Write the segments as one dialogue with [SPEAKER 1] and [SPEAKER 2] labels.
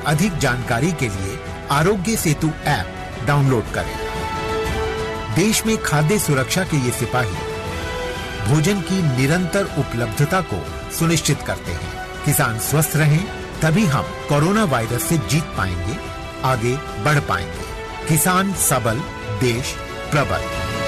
[SPEAKER 1] अधिक जानकारी के लिए आरोग्य सेतु ऐप डाउनलोड करें देश में खाद्य सुरक्षा के ये सिपाही भोजन की निरंतर उपलब्धता को सुनिश्चित करते हैं किसान स्वस्थ रहें तभी हम कोरोना वायरस से जीत पाएंगे आगे बढ़ पाएंगे किसान सबल देश प्रबल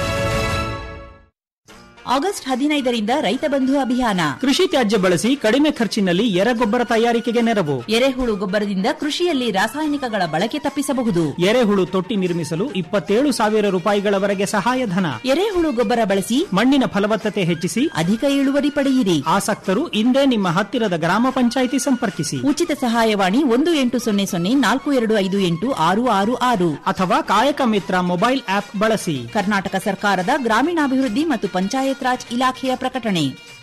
[SPEAKER 2] ಆಗಸ್ಟ್ ಹದಿನೈದರಿಂದ ರೈತ ಬಂಧು ಅಭಿಯಾನ
[SPEAKER 3] ಕೃಷಿ ತ್ಯಾಜ್ಯ ಬಳಸಿ ಕಡಿಮೆ ಖರ್ಚಿನಲ್ಲಿ ಎರೆಗೊಬ್ಬರ ತಯಾರಿಕೆಗೆ ನೆರವು
[SPEAKER 2] ಎರೆಹುಳು ಗೊಬ್ಬರದಿಂದ ಕೃಷಿಯಲ್ಲಿ ರಾಸಾಯನಿಕಗಳ ಬಳಕೆ ತಪ್ಪಿಸಬಹುದು
[SPEAKER 3] ಎರೆಹುಳು ತೊಟ್ಟಿ ನಿರ್ಮಿಸಲು ಇಪ್ಪತ್ತೇಳು ಸಾವಿರ ರೂಪಾಯಿಗಳವರೆಗೆ ಸಹಾಯಧನ
[SPEAKER 2] ಎರೆಹುಳು ಗೊಬ್ಬರ ಬಳಸಿ
[SPEAKER 3] ಮಣ್ಣಿನ ಫಲವತ್ತತೆ ಹೆಚ್ಚಿಸಿ
[SPEAKER 2] ಅಧಿಕ ಇಳುವರಿ ಪಡೆಯಿರಿ
[SPEAKER 3] ಆಸಕ್ತರು ಇಂದೇ ನಿಮ್ಮ ಹತ್ತಿರದ ಗ್ರಾಮ ಪಂಚಾಯಿತಿ ಸಂಪರ್ಕಿಸಿ
[SPEAKER 2] ಉಚಿತ ಸಹಾಯವಾಣಿ ಒಂದು ಎಂಟು ಸೊನ್ನೆ ಸೊನ್ನೆ ನಾಲ್ಕು ಎರಡು ಐದು ಎಂಟು ಆರು ಆರು ಆರು
[SPEAKER 3] ಅಥವಾ ಕಾಯಕ ಮಿತ್ರ ಮೊಬೈಲ್ ಆಪ್ ಬಳಸಿ
[SPEAKER 2] ಕರ್ನಾಟಕ ಸರ್ಕಾರದ ಗ್ರಾಮೀಣಾಭಿವೃದ್ಧಿ ಮತ್ತು ಪಂಚಾಯತ್ ರಾಜ್ ಇಲಾಖೆಯ ಪ್ರಕಟಣೆ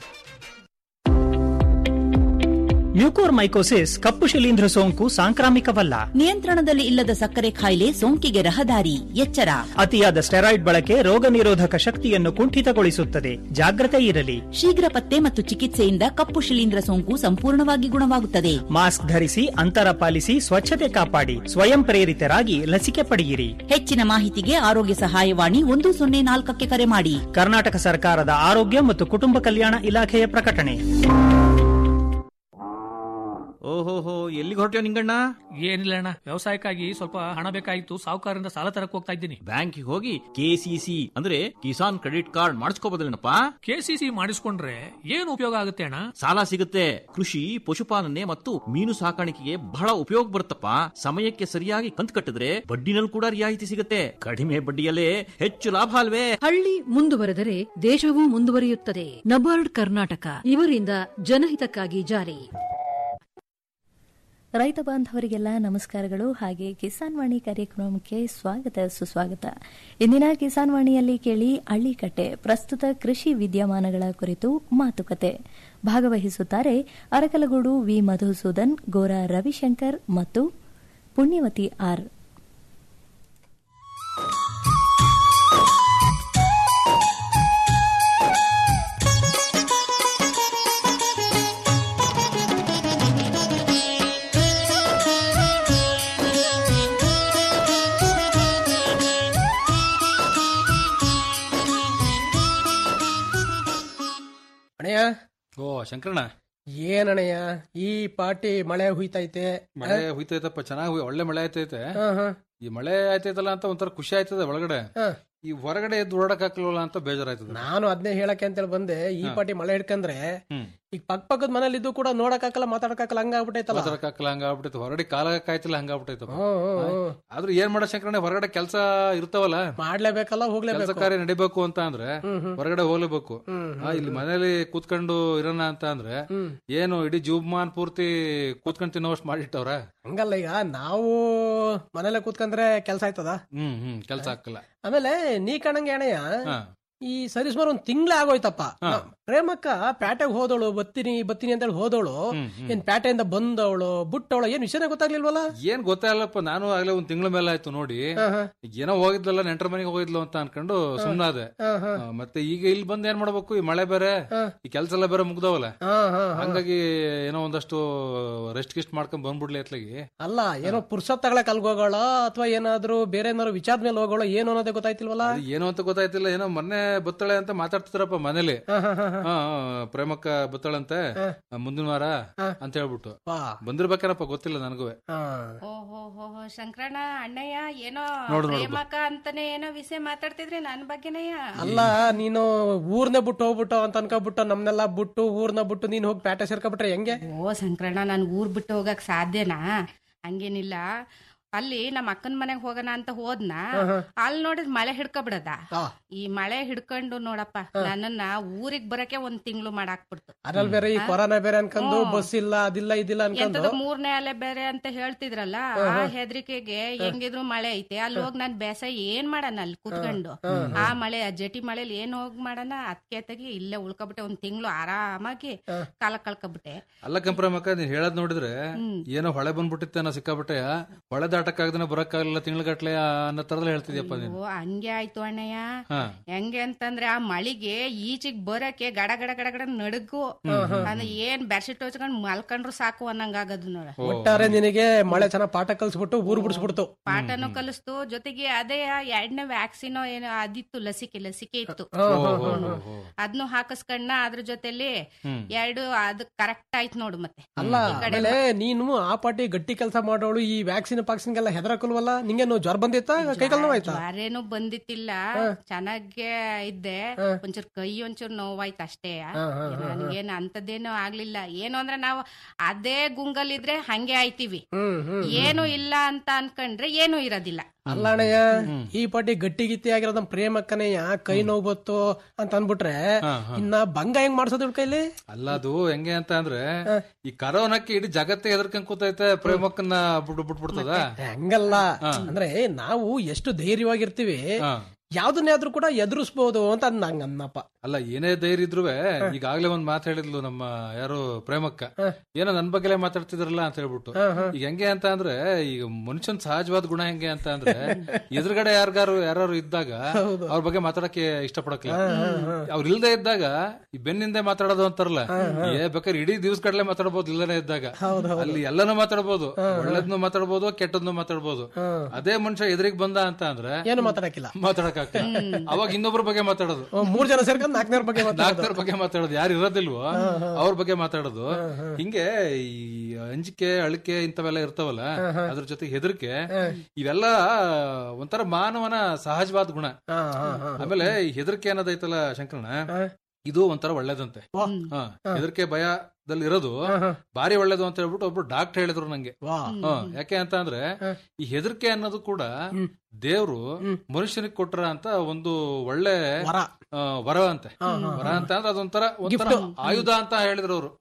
[SPEAKER 3] ಮ್ಯೂಕೋರ್ ಮೈಕೋಸಿಸ್ ಕಪ್ಪು ಶಿಲೀಂಧ್ರ ಸೋಂಕು ಸಾಂಕ್ರಾಮಿಕವಲ್ಲ
[SPEAKER 2] ನಿಯಂತ್ರಣದಲ್ಲಿ ಇಲ್ಲದ ಸಕ್ಕರೆ ಕಾಯಿಲೆ ಸೋಂಕಿಗೆ ರಹದಾರಿ ಎಚ್ಚರ
[SPEAKER 3] ಅತಿಯಾದ ಸ್ಟೆರಾಯ್ಡ್ ಬಳಕೆ ರೋಗ ನಿರೋಧಕ ಶಕ್ತಿಯನ್ನು ಕುಂಠಿತಗೊಳಿಸುತ್ತದೆ ಜಾಗ್ರತೆ ಇರಲಿ
[SPEAKER 2] ಶೀಘ್ರ ಪತ್ತೆ ಮತ್ತು ಚಿಕಿತ್ಸೆಯಿಂದ ಕಪ್ಪು ಶಿಲೀಂಧ್ರ ಸೋಂಕು ಸಂಪೂರ್ಣವಾಗಿ ಗುಣವಾಗುತ್ತದೆ
[SPEAKER 3] ಮಾಸ್ಕ್ ಧರಿಸಿ ಅಂತರ ಪಾಲಿಸಿ ಸ್ವಚ್ಛತೆ ಕಾಪಾಡಿ ಸ್ವಯಂ ಪ್ರೇರಿತರಾಗಿ ಲಸಿಕೆ ಪಡೆಯಿರಿ
[SPEAKER 2] ಹೆಚ್ಚಿನ ಮಾಹಿತಿಗೆ ಆರೋಗ್ಯ ಸಹಾಯವಾಣಿ ಒಂದು ಸೊನ್ನೆ ನಾಲ್ಕಕ್ಕೆ ಕರೆ ಮಾಡಿ
[SPEAKER 3] ಕರ್ನಾಟಕ ಸರ್ಕಾರದ ಆರೋಗ್ಯ ಮತ್ತು ಕುಟುಂಬ ಕಲ್ಯಾಣ ಇಲಾಖೆಯ ಪ್ರಕಟಣೆ
[SPEAKER 4] ಓಹೋಹೋ ಎಲ್ಲಿಗೆ ಹೊರಟ್ಯೋ ನಿಂಗಣ್ಣ
[SPEAKER 5] ಏನಿಲ್ಲ ಅಣ್ಣ ವ್ಯವಸಾಯಕ್ಕಾಗಿ ಸ್ವಲ್ಪ ಹಣ ಬೇಕಾಗಿತ್ತು ಸಾಹುಕಾರರಿಂದ ಸಾಲ ತರಕ್ ಹೋಗ್ತಾ ಇದ್ದೀನಿ
[SPEAKER 4] ಬ್ಯಾಂಕಿಗೆ ಹೋಗಿ ಕೆಸಿಸಿ ಅಂದ್ರೆ ಕಿಸಾನ್ ಕ್ರೆಡಿಟ್ ಕಾರ್ಡ್ ಮಾಡಿಸ್ಕೋಬೋದಲ್ಲೇನಪ್ಪ
[SPEAKER 5] ಕೆಸಿಸಿ ಮಾಡಿಸ್ಕೊಂಡ್ರೆ ಏನು ಉಪಯೋಗ ಆಗುತ್ತೆ ಅಣ್ಣ
[SPEAKER 4] ಸಾಲ ಸಿಗುತ್ತೆ ಕೃಷಿ ಪಶುಪಾಲನೆ ಮತ್ತು ಮೀನು ಸಾಕಾಣಿಕೆಗೆ ಬಹಳ ಉಪಯೋಗ ಬರುತ್ತಪ್ಪ ಸಮಯಕ್ಕೆ ಸರಿಯಾಗಿ ಕಂತು ಕಟ್ಟಿದ್ರೆ ಬಡ್ಡಿನಲ್ಲಿ ಕೂಡ ರಿಯಾಯಿತಿ ಸಿಗುತ್ತೆ ಕಡಿಮೆ ಬಡ್ಡಿಯಲ್ಲೇ ಹೆಚ್ಚು ಲಾಭ ಅಲ್ವೇ
[SPEAKER 6] ಹಳ್ಳಿ ಮುಂದುವರೆದರೆ ದೇಶವೂ ಮುಂದುವರಿಯುತ್ತದೆ ನಬಾರ್ಡ್ ಕರ್ನಾಟಕ ಇವರಿಂದ ಜನಹಿತಕ್ಕಾಗಿ ಜಾರಿ
[SPEAKER 7] ರೈತ ಬಾಂಧವರಿಗೆಲ್ಲ ನಮಸ್ಕಾರಗಳು ಹಾಗೆ ಕಿಸಾನ್ ವಾಣಿ ಕಾರ್ಯಕ್ರಮಕ್ಕೆ ಸ್ವಾಗತ ಸುಸ್ವಾಗತ ಇಂದಿನ ಕಿಸಾನ್ ವಾಣಿಯಲ್ಲಿ ಕೇಳಿ ಹಳ್ಳಿಕಟ್ಟೆ ಪ್ರಸ್ತುತ ಕೃಷಿ ವಿದ್ಯಮಾನಗಳ ಕುರಿತು ಮಾತುಕತೆ ಭಾಗವಹಿಸುತ್ತಾರೆ ಅರಕಲಗೂಡು ವಿ ಮಧುಸೂದನ್ ಗೋರಾ ರವಿಶಂಕರ್ ಮತ್ತು ಪುಣ್ಯವತಿ ಆರ್
[SPEAKER 8] ಅಣಯ್ಯ
[SPEAKER 9] ಓ ಶಂಕರಣ್ಣ
[SPEAKER 8] ಏನಣಯ್ಯ ಈ ಪಾಟಿ ಮಳೆ ಹುಯ್ತೈತೆ
[SPEAKER 9] ಮಳೆ ಹುಯ್ತೈತಪ್ಪ ಚೆನ್ನಾಗಿ ಒಳ್ಳೆ ಮಳೆ ಆಯ್ತೈತೆ
[SPEAKER 8] ಹಾ, ಹಾ.
[SPEAKER 9] ಈ ಮಳೆ ಆಯ್ತೈತಲ್ಲ ಅಂತ ಒಂಥರ ಖುಷಿ ಆಯ್ತದೆ ಒಳಗಡೆ
[SPEAKER 8] ಹಾ.
[SPEAKER 9] ಈ ಹೊರಗಡೆ ಎದ್ದು ಓಡಕ್ ಹಾಕ್ಲಿಲ್ಲ ಅಂತ ಬೇಜಾರಾಯ್ತದೆ
[SPEAKER 8] ನಾನು ಅದನ್ನೇ ಹೇಳಕ್ಕೆ ಅಂತೇಳಿ ಬಂದೆ ಈ
[SPEAKER 9] ಹಾ.
[SPEAKER 8] ಪಾಟಿ ಮಳೆ ಹಿಡ್ಕಂದ್ರೆ
[SPEAKER 9] ಹ್ಮ್.
[SPEAKER 8] ಈಗ ಪಕ್ಕ ಪಕ್ಕದ ಮನೇಲಿ ಇದ್ದು ಕೂಡ ನೋಡಕ್ ಹಾಕಲ್ಲ ಮಾತಾಡಕ್ ಹಾಕಲ್ಲ ಹಂಗ ಆಗ್ಬಿಟ್ಟೈತಲ್ಲ
[SPEAKER 9] ಮಾತಾಡಕ್ ಹಾಕಲ್ಲ ಹಂಗ ಆಗ್ಬಿಟ್ಟೈತೆ ಹೊರಗಡೆ ಕಾಲ ಕಾಯ್ತಿಲ್ಲ ಹಂಗ ಆಗ್ಬಿಟ್ಟೈತಪ್ಪ
[SPEAKER 8] ಹ್ಮ್, ಹ್ಮ್, ಹ್ಮ್.
[SPEAKER 9] ಆದ್ರೂ ಏನ್ ಮಾಡೋ ಶಂಕರಣ್ಣ ಹೊರಗಡೆ ಕೆಲಸ ಇರ್ತಾವಲ್ಲ
[SPEAKER 8] ಮಾಡ್ಲೇಬೇಕಲ್ಲ
[SPEAKER 9] ಕೆಲಸ
[SPEAKER 8] ಹೋಗ್ಲೇಬೇಕು
[SPEAKER 9] ಕಾರ್ಯ ನಡಿಬೇಕು ಅಂತ ಅಂದ್ರೆ
[SPEAKER 8] ಹ್ಮ್, ಹ್ಮ್.
[SPEAKER 9] ಹೊರಗಡೆ ಹೋಗ್ಲೇಬೇಕು
[SPEAKER 8] ಹ್ಮ್,
[SPEAKER 9] ಆ, ಇಲ್ಲಿ ಮನೇಲಿ ಕೂತ್ಕೊಂಡು ಇರೋಣ ಅಂತ ಅಂದ್ರೆ
[SPEAKER 8] ಹ್ಮ್.
[SPEAKER 9] ಏನು ಇಡೀ ಜೀವಮಾನ್ ಪೂರ್ತಿ ಕೂತ್ಕೊಂಡು ತಿನ್ನೋಷ್ಟು ಮಾಡಿಟ್ಟವ್ರ
[SPEAKER 8] ಹಂಗಲ್ಲ ಈಗ ನಾವು ಮನೇಲೆ ಕೂತ್ಕಂದ್ರೆ ಕೆಲ್ಸ ಆಯ್ತದ
[SPEAKER 9] ಹ್ಮ್ ಹ್ಮ್ ಕೆಲ್ಸ ಹಾಕಲ್ಲ
[SPEAKER 8] ಆಮೇಲೆ ನೀ ಕಣಂಗೆ ಅಣಯ್ಯ
[SPEAKER 9] ಹಾ.
[SPEAKER 8] ಈ ಸರಿ ಸುಮಾರು ಒಂದ್ ತಿಂಗ್ಳೇ ಆಗೋಯ್ತಪ್ಪ
[SPEAKER 9] ಹಾ.
[SPEAKER 8] ನ- ಪ್ರೇಮಕ್ಕ ಪ್ಯಾಟೆಗೆ ಹೋದವಳು ಬತ್ತೀನಿ ಬತ್ತೀನಿ ಅಂತೇಳಿ ಹೋದವಳು
[SPEAKER 9] ಹ್ಮ್, ಹ್ಮ್.
[SPEAKER 8] ಏನ್ ಪ್ಯಾಟೆಯಿಂದ ಬಂದವಳು ಬುಟ್ಟವಳು ಏನ್ ವಿಷಯನೇ ಗೊತ್ತಾಗ್ಲಿಲ್ವಲ್ಲ
[SPEAKER 9] ಏನ್ ಗೊತ್ತಾಗಲ್ಲಪ್ಪ ನಾನು ಆಗ್ಲೇ ಒಂದ್ ತಿಂಗಳ ಮೇಲೆ ಆಯ್ತು ನೋಡಿ
[SPEAKER 8] ಹಾ, ಹಾ.
[SPEAKER 9] ಈಗ ಏನೋ ಹೋಗಿದ್ಲಲ್ಲ ನೆಂಟರ ಮನೆಗೆ ಹೋಗಿದ್ಲು ಅಂತ ಅನ್ಕೊಂಡು ಸುಮ್ನಾದೆ
[SPEAKER 8] ಹಾ, ಹಾ.
[SPEAKER 9] ಆ, ಮತ್ತೆ ಈಗ ಇಲ್ಲಿ ಬಂದ್ ಏನ್ ಮಾಡ್ಬೇಕು ಈ ಮಳೆ ಬೇರೆ
[SPEAKER 8] ಹಾ.
[SPEAKER 9] ಈ ಕೆಲ್ಸ ಎಲ್ಲ ಬೇರೆ ಮುಗ್ದವಲ್ಲ
[SPEAKER 8] ಹಾ, ಹಾ, ಹಾ.
[SPEAKER 9] ಹಂಗಾಗಿ ಏನೋ ಒಂದಷ್ಟು ರೆಸ್ಟ್ ಗಿಸ್ಟ್ ಮಾಡ್ಕೊಂಡ್ ಬಂದ್ಬಿಡ್ಲಿ ಅತ್ಲಾಗಿ
[SPEAKER 8] ಅಲ್ಲ ಏನೋ ಪುರ್ಸತ್ ತಗೊಳಕ್ ಅಲ್ಗ್ ಹೋಗೋಳ ಅಥವಾ ಏನಾದ್ರು ಬೇರೆ ಏನಾದ್ರು ವಿಚಾರದ ಮೇಲೆ ಹೋಗೋಳ ಏನು ಅನ್ನೋದೇ ಗೊತ್ತಾಯ್ತಿಲ್ವಲ್ಲ
[SPEAKER 9] ಅದು ಏನು ಅಂತ ಗೊತ್ತಾಯ್ತಿಲ್ಲ ಏನೋ ಮೊನ್ನೆ ಬತ್ತಾಳೆ ಅಂತ ಮಾತಾಡ್ತಿದ್ರಪ್ಪ ಮನೇಲಿ
[SPEAKER 8] ಹಾ, ಹಾ, ಹಾ, ಹಾ.
[SPEAKER 9] ಹಾ ಹಾ, ಪ್ರೇಮಕ್ಕ ಬತ್ತಾಳಂತೆ ಆ, ಮುಂದಿನ ವಾರ ಅಂತ ಹೇಳ್ಬಿಟ್ಟು
[SPEAKER 8] ವಾ.
[SPEAKER 9] ಬಂದಿರ್ಬೇಕೇನಪ್ಪ ಗೊತ್ತಿಲ್ಲ ನನಗೂ
[SPEAKER 8] ಹಾ.
[SPEAKER 10] ಓಹೋ ಹೋ ಹೋ ಶಂಕರಣ್ಣ ಅಣ್ಣಯ್ಯ ಏನೋ
[SPEAKER 9] ನೋಡು, ನೋಡು.
[SPEAKER 10] ಪ್ರೇಮಕ ಅಂತಾನೆ ಏನೋ ವಿಷಯ ಮಾತಾಡ್ತಿದ್ರಿ ನನ್ ಬಗ್ಗೆನಯ್ಯ
[SPEAKER 8] ಅಲ್ಲ ನೀನು ಊರ್ನೇ ಬಿಟ್ಟು ಹೋಗ್ಬಿಟ್ಟು ಅಂತ ಅನ್ಕೊಬಿಟ್ಟು ನಮ್ನೆಲ್ಲ ಬಿಟ್ಟು ಊರ್ನ ಬಿಟ್ಟು ನೀನ್ ಹೋಗಿ ಪ್ಯಾಟೆ ಸೇರ್ಕೊಬಿಟ್ರೆ ಹೆಂಗೆ
[SPEAKER 10] ಓ ಶಂಕರಣ್ಣ ನನ್ ಊರ್ ಬಿಟ್ಟು ಹೋಗಕ್ ಸಾಧ್ಯನಾ ಹಂಗೇನಿಲ್ಲ ಅಲ್ಲಿ ನಮ್ಮ ಅಕ್ಕನ ಮನೆಗ್ ಹೋಗೋಣ ಅಂತ ಹೋದ್ನ ಅಲ್ಲಿ ನೋಡಿದ್ ಮಳೆ ಹಿಡ್ಕೊಬಿಡದ ಈ ಮಳೆ ಹಿಡ್ಕೊಂಡು ನೋಡಪ್ಪ ನನ್ನನ್ನ ಊರಿಗ್ ಬರಕ್ಕೆ ಒಂದ್ ತಿಂಗಳು ಮಾಡಾಕ್ಬಿಡ್ತು
[SPEAKER 8] ಅದ್ರಲ್ಲಿ ಬೇರೆ ಈ ಕೊರೋನಾ ಬೇರೆ ಅನ್ಕೊಂಡು
[SPEAKER 10] ಹ್ಮ್.
[SPEAKER 8] ಬಸ್ ಇಲ್ಲ ಅದಿಲ್ಲ ಇದಿಲ್ಲ ಅನ್ಕೊಂಡು
[SPEAKER 10] ಎಂತದ ಮೂರನೇ ಅಲೆ ಬೇರೆ ಅಂತ ಹೇಳ್ತಿದ್ರಲ್ಲ ಆ ಹೆದರಿಕೆಗೆ ಹೆಂಗಿದ್ರು ಮಳೆ ಐತೆ ಅಲ್ಲಿ ಹೋಗಿ ನಾನ್ ಬೇಸಾಯ ಏನ್ ಮಾಡಣ ಅಲ್ಲಿ ಕುತ್ಕೊಂಡು ಆ ಮಳೆ ಆ ಜಟಿ ಮಳೆಲಿ ಏನ್ ಹೋಗ್ ಮಾಡಣ ಅದಕ್ಕೆ ತೆಗಿ ಇಲ್ಲೇ ಉಳ್ಕೊಬಿಟ್ಟೆ ಒಂದ್ ತಿಂಗಳು ಆರಾಮಾಗಿ ಕಾಲ ಕಳ್ಕೊಬಿಟ್ಟೆ
[SPEAKER 9] ಅಲ್ಲ ಕಂಪ್ರಮಕ್ಕ ನೀನ್ ಹೇಳದ್ ನೋಡಿದ್ರೆ ಏನೋ ಹೊಳೆ ಬಂದ್ಬಿಟ್ಟಿತ್ತೇನೋ ಸಿಕ್ಕಾಬಿಟ್ಟೆ ಹೊಳೆ ದಾಟ ಮಾತಾಡಕ್ಕಾಗದನೆ ಬರಕ್ಕಾಗಲಿಲ್ಲ ತಿಂಗಳಗಟ್ಲೆ ಅನ್ನೋ ತರದಲ್ಲಿ ಹೇಳ್ತಿದ್ಯಪ್ಪ ನೀನು
[SPEAKER 10] ಓ ಹಂಗೆ ಆಯ್ತು ಅಣ್ಣಯ್ಯ
[SPEAKER 9] ಹಾ.
[SPEAKER 10] ಹೆಂಗೆ ಅಂತಂದ್ರೆ ಆ ಮಳಿಗೆ ಈಚಿಗ್ ಬರಕ್ಕೆ ಗಡ ಗಡ ಗಡ ಗಡ ನಡುಗು ಅಂದ್ರೆ ಏನ್ ಬೆಡ್ಶೀಟ್ ಹೊಚ್ಕೊಂಡ್ ಮಲ್ಕೊಂಡ್ರು ಸಾಕು ಅನ್ನಂಗ್ ಆಗದು ನೋಡ
[SPEAKER 8] ಒಟ್ಟಾರೆ ನಿನಗೆ ಮಳೆ ಚೆನ್ನಾಗ್ ಪಾಠ ಕಲ್ಸ್ಬಿಟ್ಟು ಊರ್ ಬಿಡಿಸ್ಬಿಡ್ತು
[SPEAKER 10] ಪಾಠನು ಕಲಿಸ್ತು ಜೊತೆಗೆ ಅದೇ ಎರಡನೇ ವ್ಯಾಕ್ಸಿನ್ ಏನೋ ಅದಿತ್ತು ಲಸಿಕೆ ಲಸಿಕೆ ಇತ್ತು ಅದ್ನು ಹಾಕಸ್ಕಣ್ಣ ಅದ್ರ ಜೊತೆಲಿ ಎರಡು ಅದು ಕರೆಕ್ಟ್ ಆಯ್ತು ನೋಡು ಮತ್ತೆ
[SPEAKER 8] ಅಲ್ಲ
[SPEAKER 10] ಈ ಕಡೆ
[SPEAKER 8] ಆಮೇಲೆ ನೀನು ಆ ಪಾಟಿ ಗಟ್ಟಿ ಕೆಲಸ ಮಾಡೋಳು ಈ ವ್ಯಾಕ್ಸಿನ್ ಪಾಕ್ಸಿನ್ ಎಲ್ಲ ಹೆದರಕಲ್ವಲ್ಲ ನಿಂಗೇನು ಜ್ವರ ಬಂದಿತ್ತಾ ಕೈಕಾಲು ನೋವಾಯ್ತಾ
[SPEAKER 10] ಜ್ವರೇನು ಬಂದಿತ್ತಿಲ್ಲ ಚೆನ್ನಾಗೇ ಇದ್ದೆ ಒಂಚೂರು ಕೈ ಒಂಚೂರು ನೋವಾಯ್ತು ಅಷ್ಟೇ ನನಗೇನು ಅಂತದೇನು ಆಗ್ಲಿಲ್ಲ ಏನು ಅಂದ್ರೆ ನಾವು ಅದೇ ಗುಂಗಲ್ಲಿದ್ರೆ ಹಂಗೆ ಆಯ್ತೀವಿ ಏನು ಇಲ್ಲ ಅಂತ ಅನ್ಕೊಂಡ್ರೆ ಏನು ಇರೋದಿಲ್ಲ
[SPEAKER 8] ಅಲ್ಲ ಅಣ್ಣಯ್ಯ ಈ ಪಾಟಿ ಗಟ್ಟಿ ಗಿತ್ತಿ ಆಗಿರೋ ನಮ್ ಪ್ರೇಮಕ್ಕನೆಯ ಕೈ ನೋವು ಬತ್ತು ಅಂತ ಅನ್ಬಿಟ್ರೆ ಇನ್ನ ಭಂಗ ಹೆಂಗ್ ಮಾಡ್ಸೋದು ಇವ್ಳ್ ಕೈಲಿ
[SPEAKER 9] ಅಲ್ಲ ಅದು ಹೆಂಗೆ ಅಂತ ಅಂದ್ರೆ ಈ ಕರೋನಕ್ಕೆ ಇಡೀ ಜಗತ್ತೇ ಹೆದರ್ಕೊಂಡ್ ಕೂತೈತೆ ಪ್ರೇಮಕ್ಕನ್ನ ಬಿಟ್ಟು ಬಿಟ್ಬಿಡ್ತದ
[SPEAKER 8] ಹಂಗಲ್ಲ ಅಂದ್ರೆ ನಾವು ಎಷ್ಟು ಧೈರ್ಯವಾಗಿರ್ತೀವಿ ಯಾವ್ದನ್ನೇ ಕೂಡ ಎದುರಿಸ್ಬೋದು ಅಂತ ಅಂದ್ ನಂಗ್ ಅನ್ನಪ್ಪ
[SPEAKER 9] ಅಲ್ಲ ಏನೇ ಧೈರ್ಯ ಇದ್ರು ಈಗಾಗ್ಲೇ ಒಂದ್ ಮಾತು ಹೇಳಿದ್ಲು ನಮ್ಮ ಯಾರು ಪ್ರೇಮಕ್ಕ ಏನೋ ನನ್ ಬಗ್ಗೆಲೇ ಮಾತಾಡ್ತಿದ್ರಲ್ಲ ಅಂತ ಹೇಳ್ಬಿಟ್ಟು ಈಗ ಹೆಂಗೆ ಅಂತ ಅಂದ್ರೆ ಈಗ ಮನುಷ್ಯನ್ ಸಹಜವಾದ ಗುಣ ಹೆಂಗೆ ಅಂತ ಅಂದ್ರೆ ಎದುರುಗಡೆ ಯಾರಿಗಾರು ಯಾರು ಇದ್ದಾಗ ಅವ್ರ ಬಗ್ಗೆ ಮಾತಾಡಕ್ಕೆ ಇಷ್ಟಪಡಕ್ಲ ಅವ್ರ ಇಲ್ದೇ ಇದ್ದಾಗ ಈ ಬೆನ್ನಿಂದೆ ಮಾತಾಡೋದು ಅಂತಾರಲ್ಲ ಏ ಬೇಕಾದ್ರೆ ಇಡೀ ದಿವ್ಸ ಕಡ್ಲೆ ಮಾತಾಡ್ಬೋದು ಇಲ್ಲನೇ ಇದ್ದಾಗ ಅಲ್ಲಿ ಎಲ್ಲಾನು ಮಾತಾಡ್ಬೋದು ಒಳ್ಳೇದ್ನು ಮಾತಾಡ್ಬೋದು ಕೆಟ್ಟದ್ನು ಮಾತಾಡ್ಬೋದು ಅದೇ ಮನುಷ್ಯ ಎದುರಿಗೆ ಬಂದ ಅಂತ ಅಂದ್ರೆ
[SPEAKER 8] ಏನು ಮಾತಾಡಕ್ಕಿಲ್ಲ
[SPEAKER 9] ಮಾತಾಡಕ್ ಅವಾಗ ಇನ್ನೊಬ್ರ ಬಗ್ಗೆ ಮಾತಾಡೋದು
[SPEAKER 8] ಓ, ಮೂರ್ ಜನ ಸೇರ್ಕೊಂಡು ನಾಲ್ಕನೇವ್ರ ಬಗ್ಗೆ ಮಾತಾಡೋದು
[SPEAKER 9] ನಾಲ್ಕರ ಬಗ್ಗೆ ಮಾತಾಡೋದು ಯಾರು ಇರೋದಿಲ್ವೋ ಅವ್ರ ಬಗ್ಗೆ ಮಾತಾಡೋದು ಹಿಂಗೆ ಈ ಅಂಜಿಕೆ ಅಳಿಕೆ ಇಂಥವೆಲ್ಲ ಇರ್ತಾವಲ್ಲ ಅದ್ರ ಜೊತೆಗೆ ಹೆದರಿಕೆ ಇವೆಲ್ಲ ಒಂಥರ ಮಾನವನ ಸಹಜವಾದ ಗುಣ ಆಮೇಲೆ ಈ ಹೆದರಿಕೆ ಅನ್ನೋದೈತಲ್ಲ ಶಂಕರಣ ಇದು ಒಂಥರ ಒಳ್ಳೇದಂತೆ ಹಾ ಹೆದರಿಕೆ ಭಯದಲ್ಲಿ ಇರೋದು ಬಾರಿ ಒಳ್ಳೇದು ಅಂತ ಹೇಳ್ಬಿಟ್ಟು ಒಬ್ರು ಡಾಕ್ಟರ್ ಹೇಳಿದ್ರು ನಂಗೆ ಹಾ, ಯಾಕೆ ಅಂತ ಅಂದ್ರೆ ಈ ಹೆದರಿಕೆ ಅನ್ನೋದು ಕೂಡ ದೇವ್ರು ಮನುಷ್ಯನಿಗೆ ಕೊಟ್ರ ಅಂತ ಒಂದು ಒಳ್ಳೆ
[SPEAKER 8] ವರ.
[SPEAKER 9] ಆ, ವರ ಅಂತೆ ವರ ಅಂತ ಅಂದ್ರೆ ಅದೊಂಥರ ಒಂಥರ ಆಯುಧ ಅಂತ ಹೇಳಿದ್ರು ಅವರು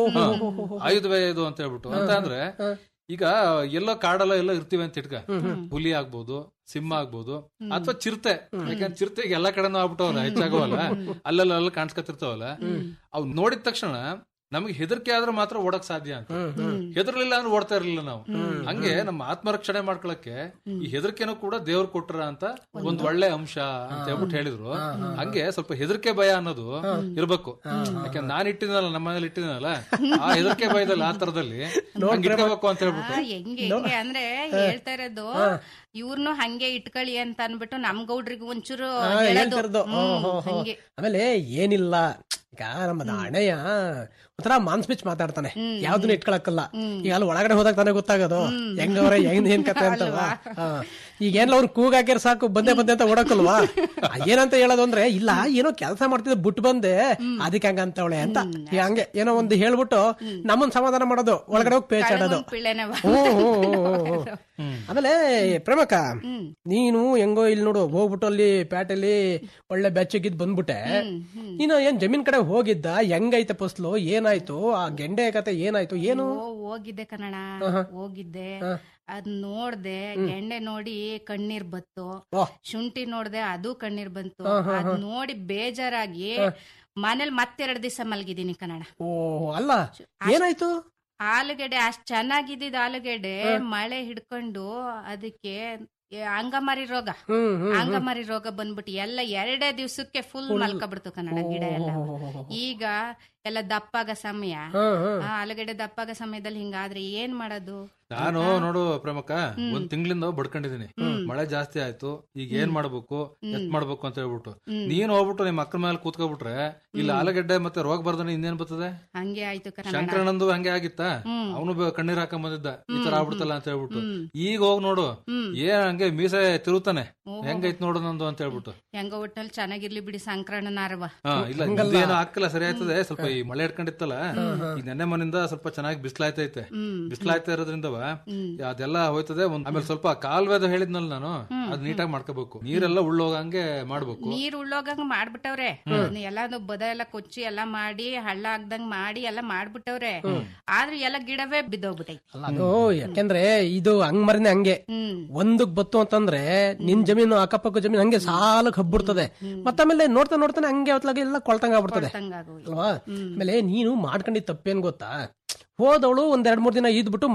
[SPEAKER 9] ಆಯುಧವೇ ಇದು ಅಂತ ಹೇಳ್ಬಿಟ್ಟು ಅಂತ ಅಂದ್ರೆ ಈಗ ಎಲ್ಲೋ ಕಾಡಲ್ಲ ಎಲ್ಲೋ ಇರ್ತೀವಿ ಅಂತ ಇಟ್ಕ ಹುಲಿ ಆಗ್ಬೋದು ಸಿಂಹ ಆಗ್ಬೋದು ಅಥವಾ ಚಿರತೆ ಯಾಕಂದ್ರೆ ಚಿರತೆಗೆ ಎಲ್ಲಾ ಕಡೆನೂ ಆಗ್ಬಿಟ್ಟವಲ್ಲ ಹೆಚ್ಚಾಗವಲ್ಲ ಅಲ್ಲೆಲ್ಲ ಅಲ್ಲ ಕಾಣಿಸ್ಕೊತಿರ್ತಾವಲ್ಲ ಅವ್ ನೋಡಿದ ತಕ್ಷಣ ನಮಗೆ ಹೆದರಿಕೆ ಆದ್ರೆ ಮಾತ್ರ ಓಡಕ್ ಸಾಧ್ಯ ಅಂತ ಹೆದರ್ಲಿಲ್ಲ ಅಂದ್ರೆ ಓಡ್ತಾ ಇರ್ಲಿಲ್ಲ ನಾವು ಹಂಗೆ ನಮ್ಮ ಆತ್ಮರಕ್ಷಣೆ ಮಾಡ್ಕೊಳಕ್ಕೆ ಈ ಹೆದರಿಕೆನೂ ಕೂಡ ದೇವ್ರು ಕೊಟ್ರ ಅಂತ ಒಂದ್ ಒಳ್ಳೆ ಅಂಶ ಅಂತ ಹೇಳ್ಬಿಟ್ಟು ಹೇಳಿದ್ರು ಹಂಗೆ ಸ್ವಲ್ಪ ಹೆದರಿಕೆ ಭಯ ಅನ್ನೋದು ಇರ್ಬೇಕು ಯಾಕಂದ್ರೆ ನಾನ್ ಇಟ್ಟಿದ್ನಲ್ಲ ನಮ್ಮ ಮನೇಲಿ ಇಟ್ಟಿದ್ನಲ್ಲ ಆ ಹೆದರಿಕೆ ಭಯದಲ್ಲಿ ಆ ತರದಲ್ಲಿ ಹಂಗ್ ಇಟ್ಕೋಬೇಕು ಅಂತ ಹೇಳ್ಬಿಟ್ಟು
[SPEAKER 10] ಆ, ಹೆಂಗೆ ಹೆಂಗೆ ಅಂದ್ರೆ ಹೇಳ್ತಾ ಇರೋದು ಇವ್ರನ್ನು ಹಂಗೆ ಇಟ್ಕೊಳ್ಳಿ ಅಂತ ಅನ್ಬಿಟ್ಟು ನಮ್ ಗೌಡ್ರಿಗೆ ಒಂಚೂರು ಹೇಳೋದು
[SPEAKER 8] ಹೇಳ್ತಿರೋದು
[SPEAKER 10] ಹ್ಮ್,
[SPEAKER 8] ಓ, ಹೋ, ಹೋ.
[SPEAKER 10] ಹಂಗೆ
[SPEAKER 8] ಆಮೇಲೆ ಏನಿಲ್ಲ ಈಗ ನಮ್ಮ ಹಣೆಯ ಒಂಥರ ಮಾನ್ಸ್ ಬಿಚ್ ಮಾತಾಡ್ತಾನೆ ಯಾವ್ದನ್ನ ಇಟ್ಕೊಳಕ್ಕಲ್ಲ ಈಗ ಅಲ್ಲಿ ಒಳಗಡೆ ಹೋದಾಗ ತಾನೇ ಗೊತ್ತಾಗೋದು ಹೆಂಗವ್ರ ಹೆಂಗ್ ಏನ್ ಕತೆ ಅಂತಲ್ವಾ ಹಾ. ಈಗ ಏನ್ಲ ಅವ್ರು ಕೂಗಾಕಿರ್ ಸಾಕು ಬಂದೆ ಬಂದೆ ಅಂತ ಓಡಕಲ್ವಾ ಏನಂತ ಹೇಳೋದು ಅಂದ್ರೆ ಇಲ್ಲ ಏನೋ ಕೆಲಸ ಮಾಡ್ತಿದ್ದೆ ಬಿಟ್ಟು ಬಂದೆ ಅದಕ್ಕೆ ಹಂಗ ಅಂತವಳೆ ಅಂತ ಈಗ ಹಂಗೆ ಏನೋ ಒಂದು ಹೇಳ್ಬಿಟ್ಟು ನಮ್ಮನ್ ಸಮಾಧಾನ ಮಾಡೋದು ಒಳಗಡೆ ಹೋಗಿ ಪೇಚಾಡೋದು
[SPEAKER 10] ಒಂದ್ ಪಿಳ್ಳೆನವ
[SPEAKER 8] ಹ್ಮ್, ಹ್ಮ್, ಹ್ಮ್, ಹ್ಮ್, ಹ್ಮ್. ಆಮೇಲೆ ಪ್ರೇಮಕ್ಕ ನೀನು ಹೆಂಗೋ ಇಲ್ಲಿ ನೋಡು ಹೋಗ್ಬಿಟ್ಟು ಅಲ್ಲಿ ಪೇಟೆಲಿ ಒಳ್ಳೆ ಬೆಚ್ಚಗಿದ್ ಬಂದ್ಬಿಟ್ಟೆ ನೀನು ಏನ್ ಜಮೀನ್ ಕಡೆ ಹೋಗಿದ್ದ ಹೆಂಗೈತೆ ಫಸ್ಲು ಏನಾಯ್ತು ಆ ಗೆಂಡೆ ಕತೆ ಏನಾಯ್ತು ಏನು
[SPEAKER 10] ಓ ಹೋಗಿದ್ದೆ ಕನ್ನಡ ಹೋಗಿದ್ದೆ ಅದ್ ನೋಡ್ದೆ ಗೆಂಡೆ ನೋಡಿ ಕಣ್ಣೀರ್ ಬತ್ತು
[SPEAKER 8] ವಾಹ್.
[SPEAKER 10] ಶುಂಠಿ ನೋಡ್ದೆ ಅದು ಕಣ್ಣೀರ್ ಬಂತು ಅದ್ ನೋಡಿ ಬೇಜಾರಾಗಿ ಮನೇಲಿ ಮತ್ತೆರಡ್ ದಿವಸ ಮಲ್ಗಿದೀನಿ ಕನ್ನಡ
[SPEAKER 8] ಓ ಅಲ್ಲ ಏನಾಯ್ತು
[SPEAKER 10] ಆಲೂಗೆಡ್ಡೆ ಅಷ್ಟ್ ಚೆನ್ನಾಗಿದ್ದಿದ್ ಆಲೂಗೆಡ್ಡೆ ಮಳೆ ಹಿಡ್ಕೊಂಡು ಅದಕ್ಕೆ ಏ, ಅಂಗಮಾರಿ ರೋಗ
[SPEAKER 8] ಹ್ಮ್ ಹ್ಮ್
[SPEAKER 10] ಅಂಗಮಾರಿ ರೋಗ ಬಂದ್ಬಿಟ್ಟು ಎಲ್ಲ ಎರಡೇ ದಿವ್ಸಕ್ಕೆ ಫುಲ್ ಮಲ್ಕೊಬಿಡ್ತು ಕನ್ನಡ ಗಿಡ ಎಲ್ಲ ಈಗ ಎಲ್ಲ ದಪ್ಪಾಗ ಸಮಯ ಆ, ಆಲೂಗಡ್ಡೆ ದಪ್ಪಾಗ ಸಮಯದಲ್ಲಿ ಹಿಂಗಾದ್ರೆ ಏನ್ ಮಾಡೋದು
[SPEAKER 9] ನಾನು ನೋಡು ಪ್ರೇಮಕ್ಕ ಒಂದ್ ತಿಂಗಳಿಂದ ಬಡ್ಕೊಂಡಿದೀನಿ ಮಳೆ ಜಾಸ್ತಿ ಆಯ್ತು ಈಗ ಏನ್ ಮಾಡ್ಬೇಕು ಎತ್ ಮಾಡ್ಬೇಕು ಅಂತ ಹೇಳ್ಬಿಟ್ಟು ನೀನ್ ಹೋಗ್ಬಿಟ್ಟು ನಿಮ್ ಅಕ್ಕನ ಮೇಲೆ ಕೂತ್ಕೊಬಿಟ್ರೆ ಇಲ್ಲ ಆಲೂಗಡ್ಡೆ ಮತ್ತೆ ರೋಗ ಬರ್ದಾನೆ ಇನ್ನೇನ್ ಬರ್ತದೆ
[SPEAKER 10] ಹಂಗೆ ಆಯ್ತು ಕನ್ನಡ
[SPEAKER 9] ಶಂಕರಣ್ಣಂದು ಹಂಗೆ ಆಗಿತ್ತ ಅವನು ಕಣ್ಣೀರ್ ಹಾಕೊಂಡ್ ಬಂದಿದ್ದ ಈ ತರ ಆಗ್ಬಿಡ್ತಲ್ಲ ಅಂತ ಹೇಳ್ಬಿಟ್ಟು ಈಗ ಹೋಗ್ ನೋಡು ಏನ್ ಹಂಗೆ ಮೀಸೆ ತಿರುತ್ತಾನೆ ಹೆಂಗೈತ್ ನೋಡು ನಂದು ಅಂತ ಹೇಳ್ಬಿಟ್ಟು
[SPEAKER 10] ಹೆಂಗ ಒಟ್ನಲ್ಲಿ ಚೆನ್ನಾಗಿರ್ಲಿ ಬಿಡಿ ಸಂಕ್ರಮಣನಾರವ
[SPEAKER 9] ಹಾ ಇಲ್ಲ ಏನು ಹಾಕಲ್ಲ ಸರಿ ಆಯ್ತದೆ ಸ್ವಲ್ಪ ಈ ಮಳೆ ಹಿಡ್ಕೊಂಡಿತ್ತಲ್ಲ ಈಗ ನೆನ್ನೆ ಮನಿಂದ ಸ್ವಲ್ಪ ಚೆನ್ನಾಗಿ ಬಿಸ್ಲಾಯ್ತೈತೆ ಬಿಸ್ಲಾಯ್ತಾ ಇರೋದ್ರಿಂದವ ಅದೆಲ್ಲ ಹೋಯ್ತದೆ ಒಂದ್ ಆಮೇಲೆ ಸ್ವಲ್ಪ ಕಾಲ್ವೆದು ಹೇಳಿದ್ನಲ್ಲ ನಾನು ಅದ್ ನೀಟಾಗಿ ಮಾಡ್ಕೋಬೇಕು ನೀರೆಲ್ಲ ಉಳ್ಳೋಗಂಗೆ ಮಾಡ್ಬೇಕು
[SPEAKER 10] ನೀರ್ ಉಳ್ಳೋಗಂಗ್ ಮಾಡ್ಬಿಟ್ಟವ್ರೆ ಎಲ್ಲಾನು ಬದ ಎಲ್ಲ ಕೊಚ್ಚಿ ಎಲ್ಲಾ ಮಾಡಿ ಹಳ್ಳ ಆಗ್ದಂಗ್ ಮಾಡಿ ಎಲ್ಲ ಮಾಡ್ಬಿಟ್ಟವ್ರೆ ಆದ್ರೆ ಎಲ್ಲ ಗಿಡವೇ ಬಿದ್ದೋಗ್ಬಿಟ್ಟೈತಿ
[SPEAKER 8] ಅಲ್ಲ ಅದು ಯಾಕೆಂದ್ರೆ ಇದು ಹಂಗ್ ಮರನೆ ಹಂಗೆ
[SPEAKER 10] ಹ್ಮ್
[SPEAKER 8] ಒಂದಕ್ ಬತ್ತು ಅಂತಂದ್ರೆ ನಿನ್ ಜಮೀನು ಅಕ್ಕಪಕ್ಕ ಜಮೀನು ಹಂಗೆ ಸಾಲಕ್ ಹಬ್ಬಿಡ್ತದೆ ಮತ್ತಾಮೇಲೆ ನೋಡ್ತಾ ನೋಡ್ತಾನೆ ಹಂಗೆ ಅವತ್ಲಾಗ ಎಲ್ಲ ಕೊಳ್ತಂಗ ಆಗ್ಬಿಡ್ತದೆ
[SPEAKER 10] ಹಂಗಾಗೋಯ್ತು
[SPEAKER 8] ಅಲ್ವಾ ಆಮೇಲೆ ನೀನು ಮಾಡ್ಕೊಂಡಿದ್ ತಪ್ಪೇನ್ ಗೊತ್ತಾ ಹೋದವಳು ಒಂದ್ ಎರಡ್ ಮೂರ್ ದಿನ ಇದ್ಬಿಟ್ಟು ಮಾತಾಡ್ಸ್ಕೊಂಡ್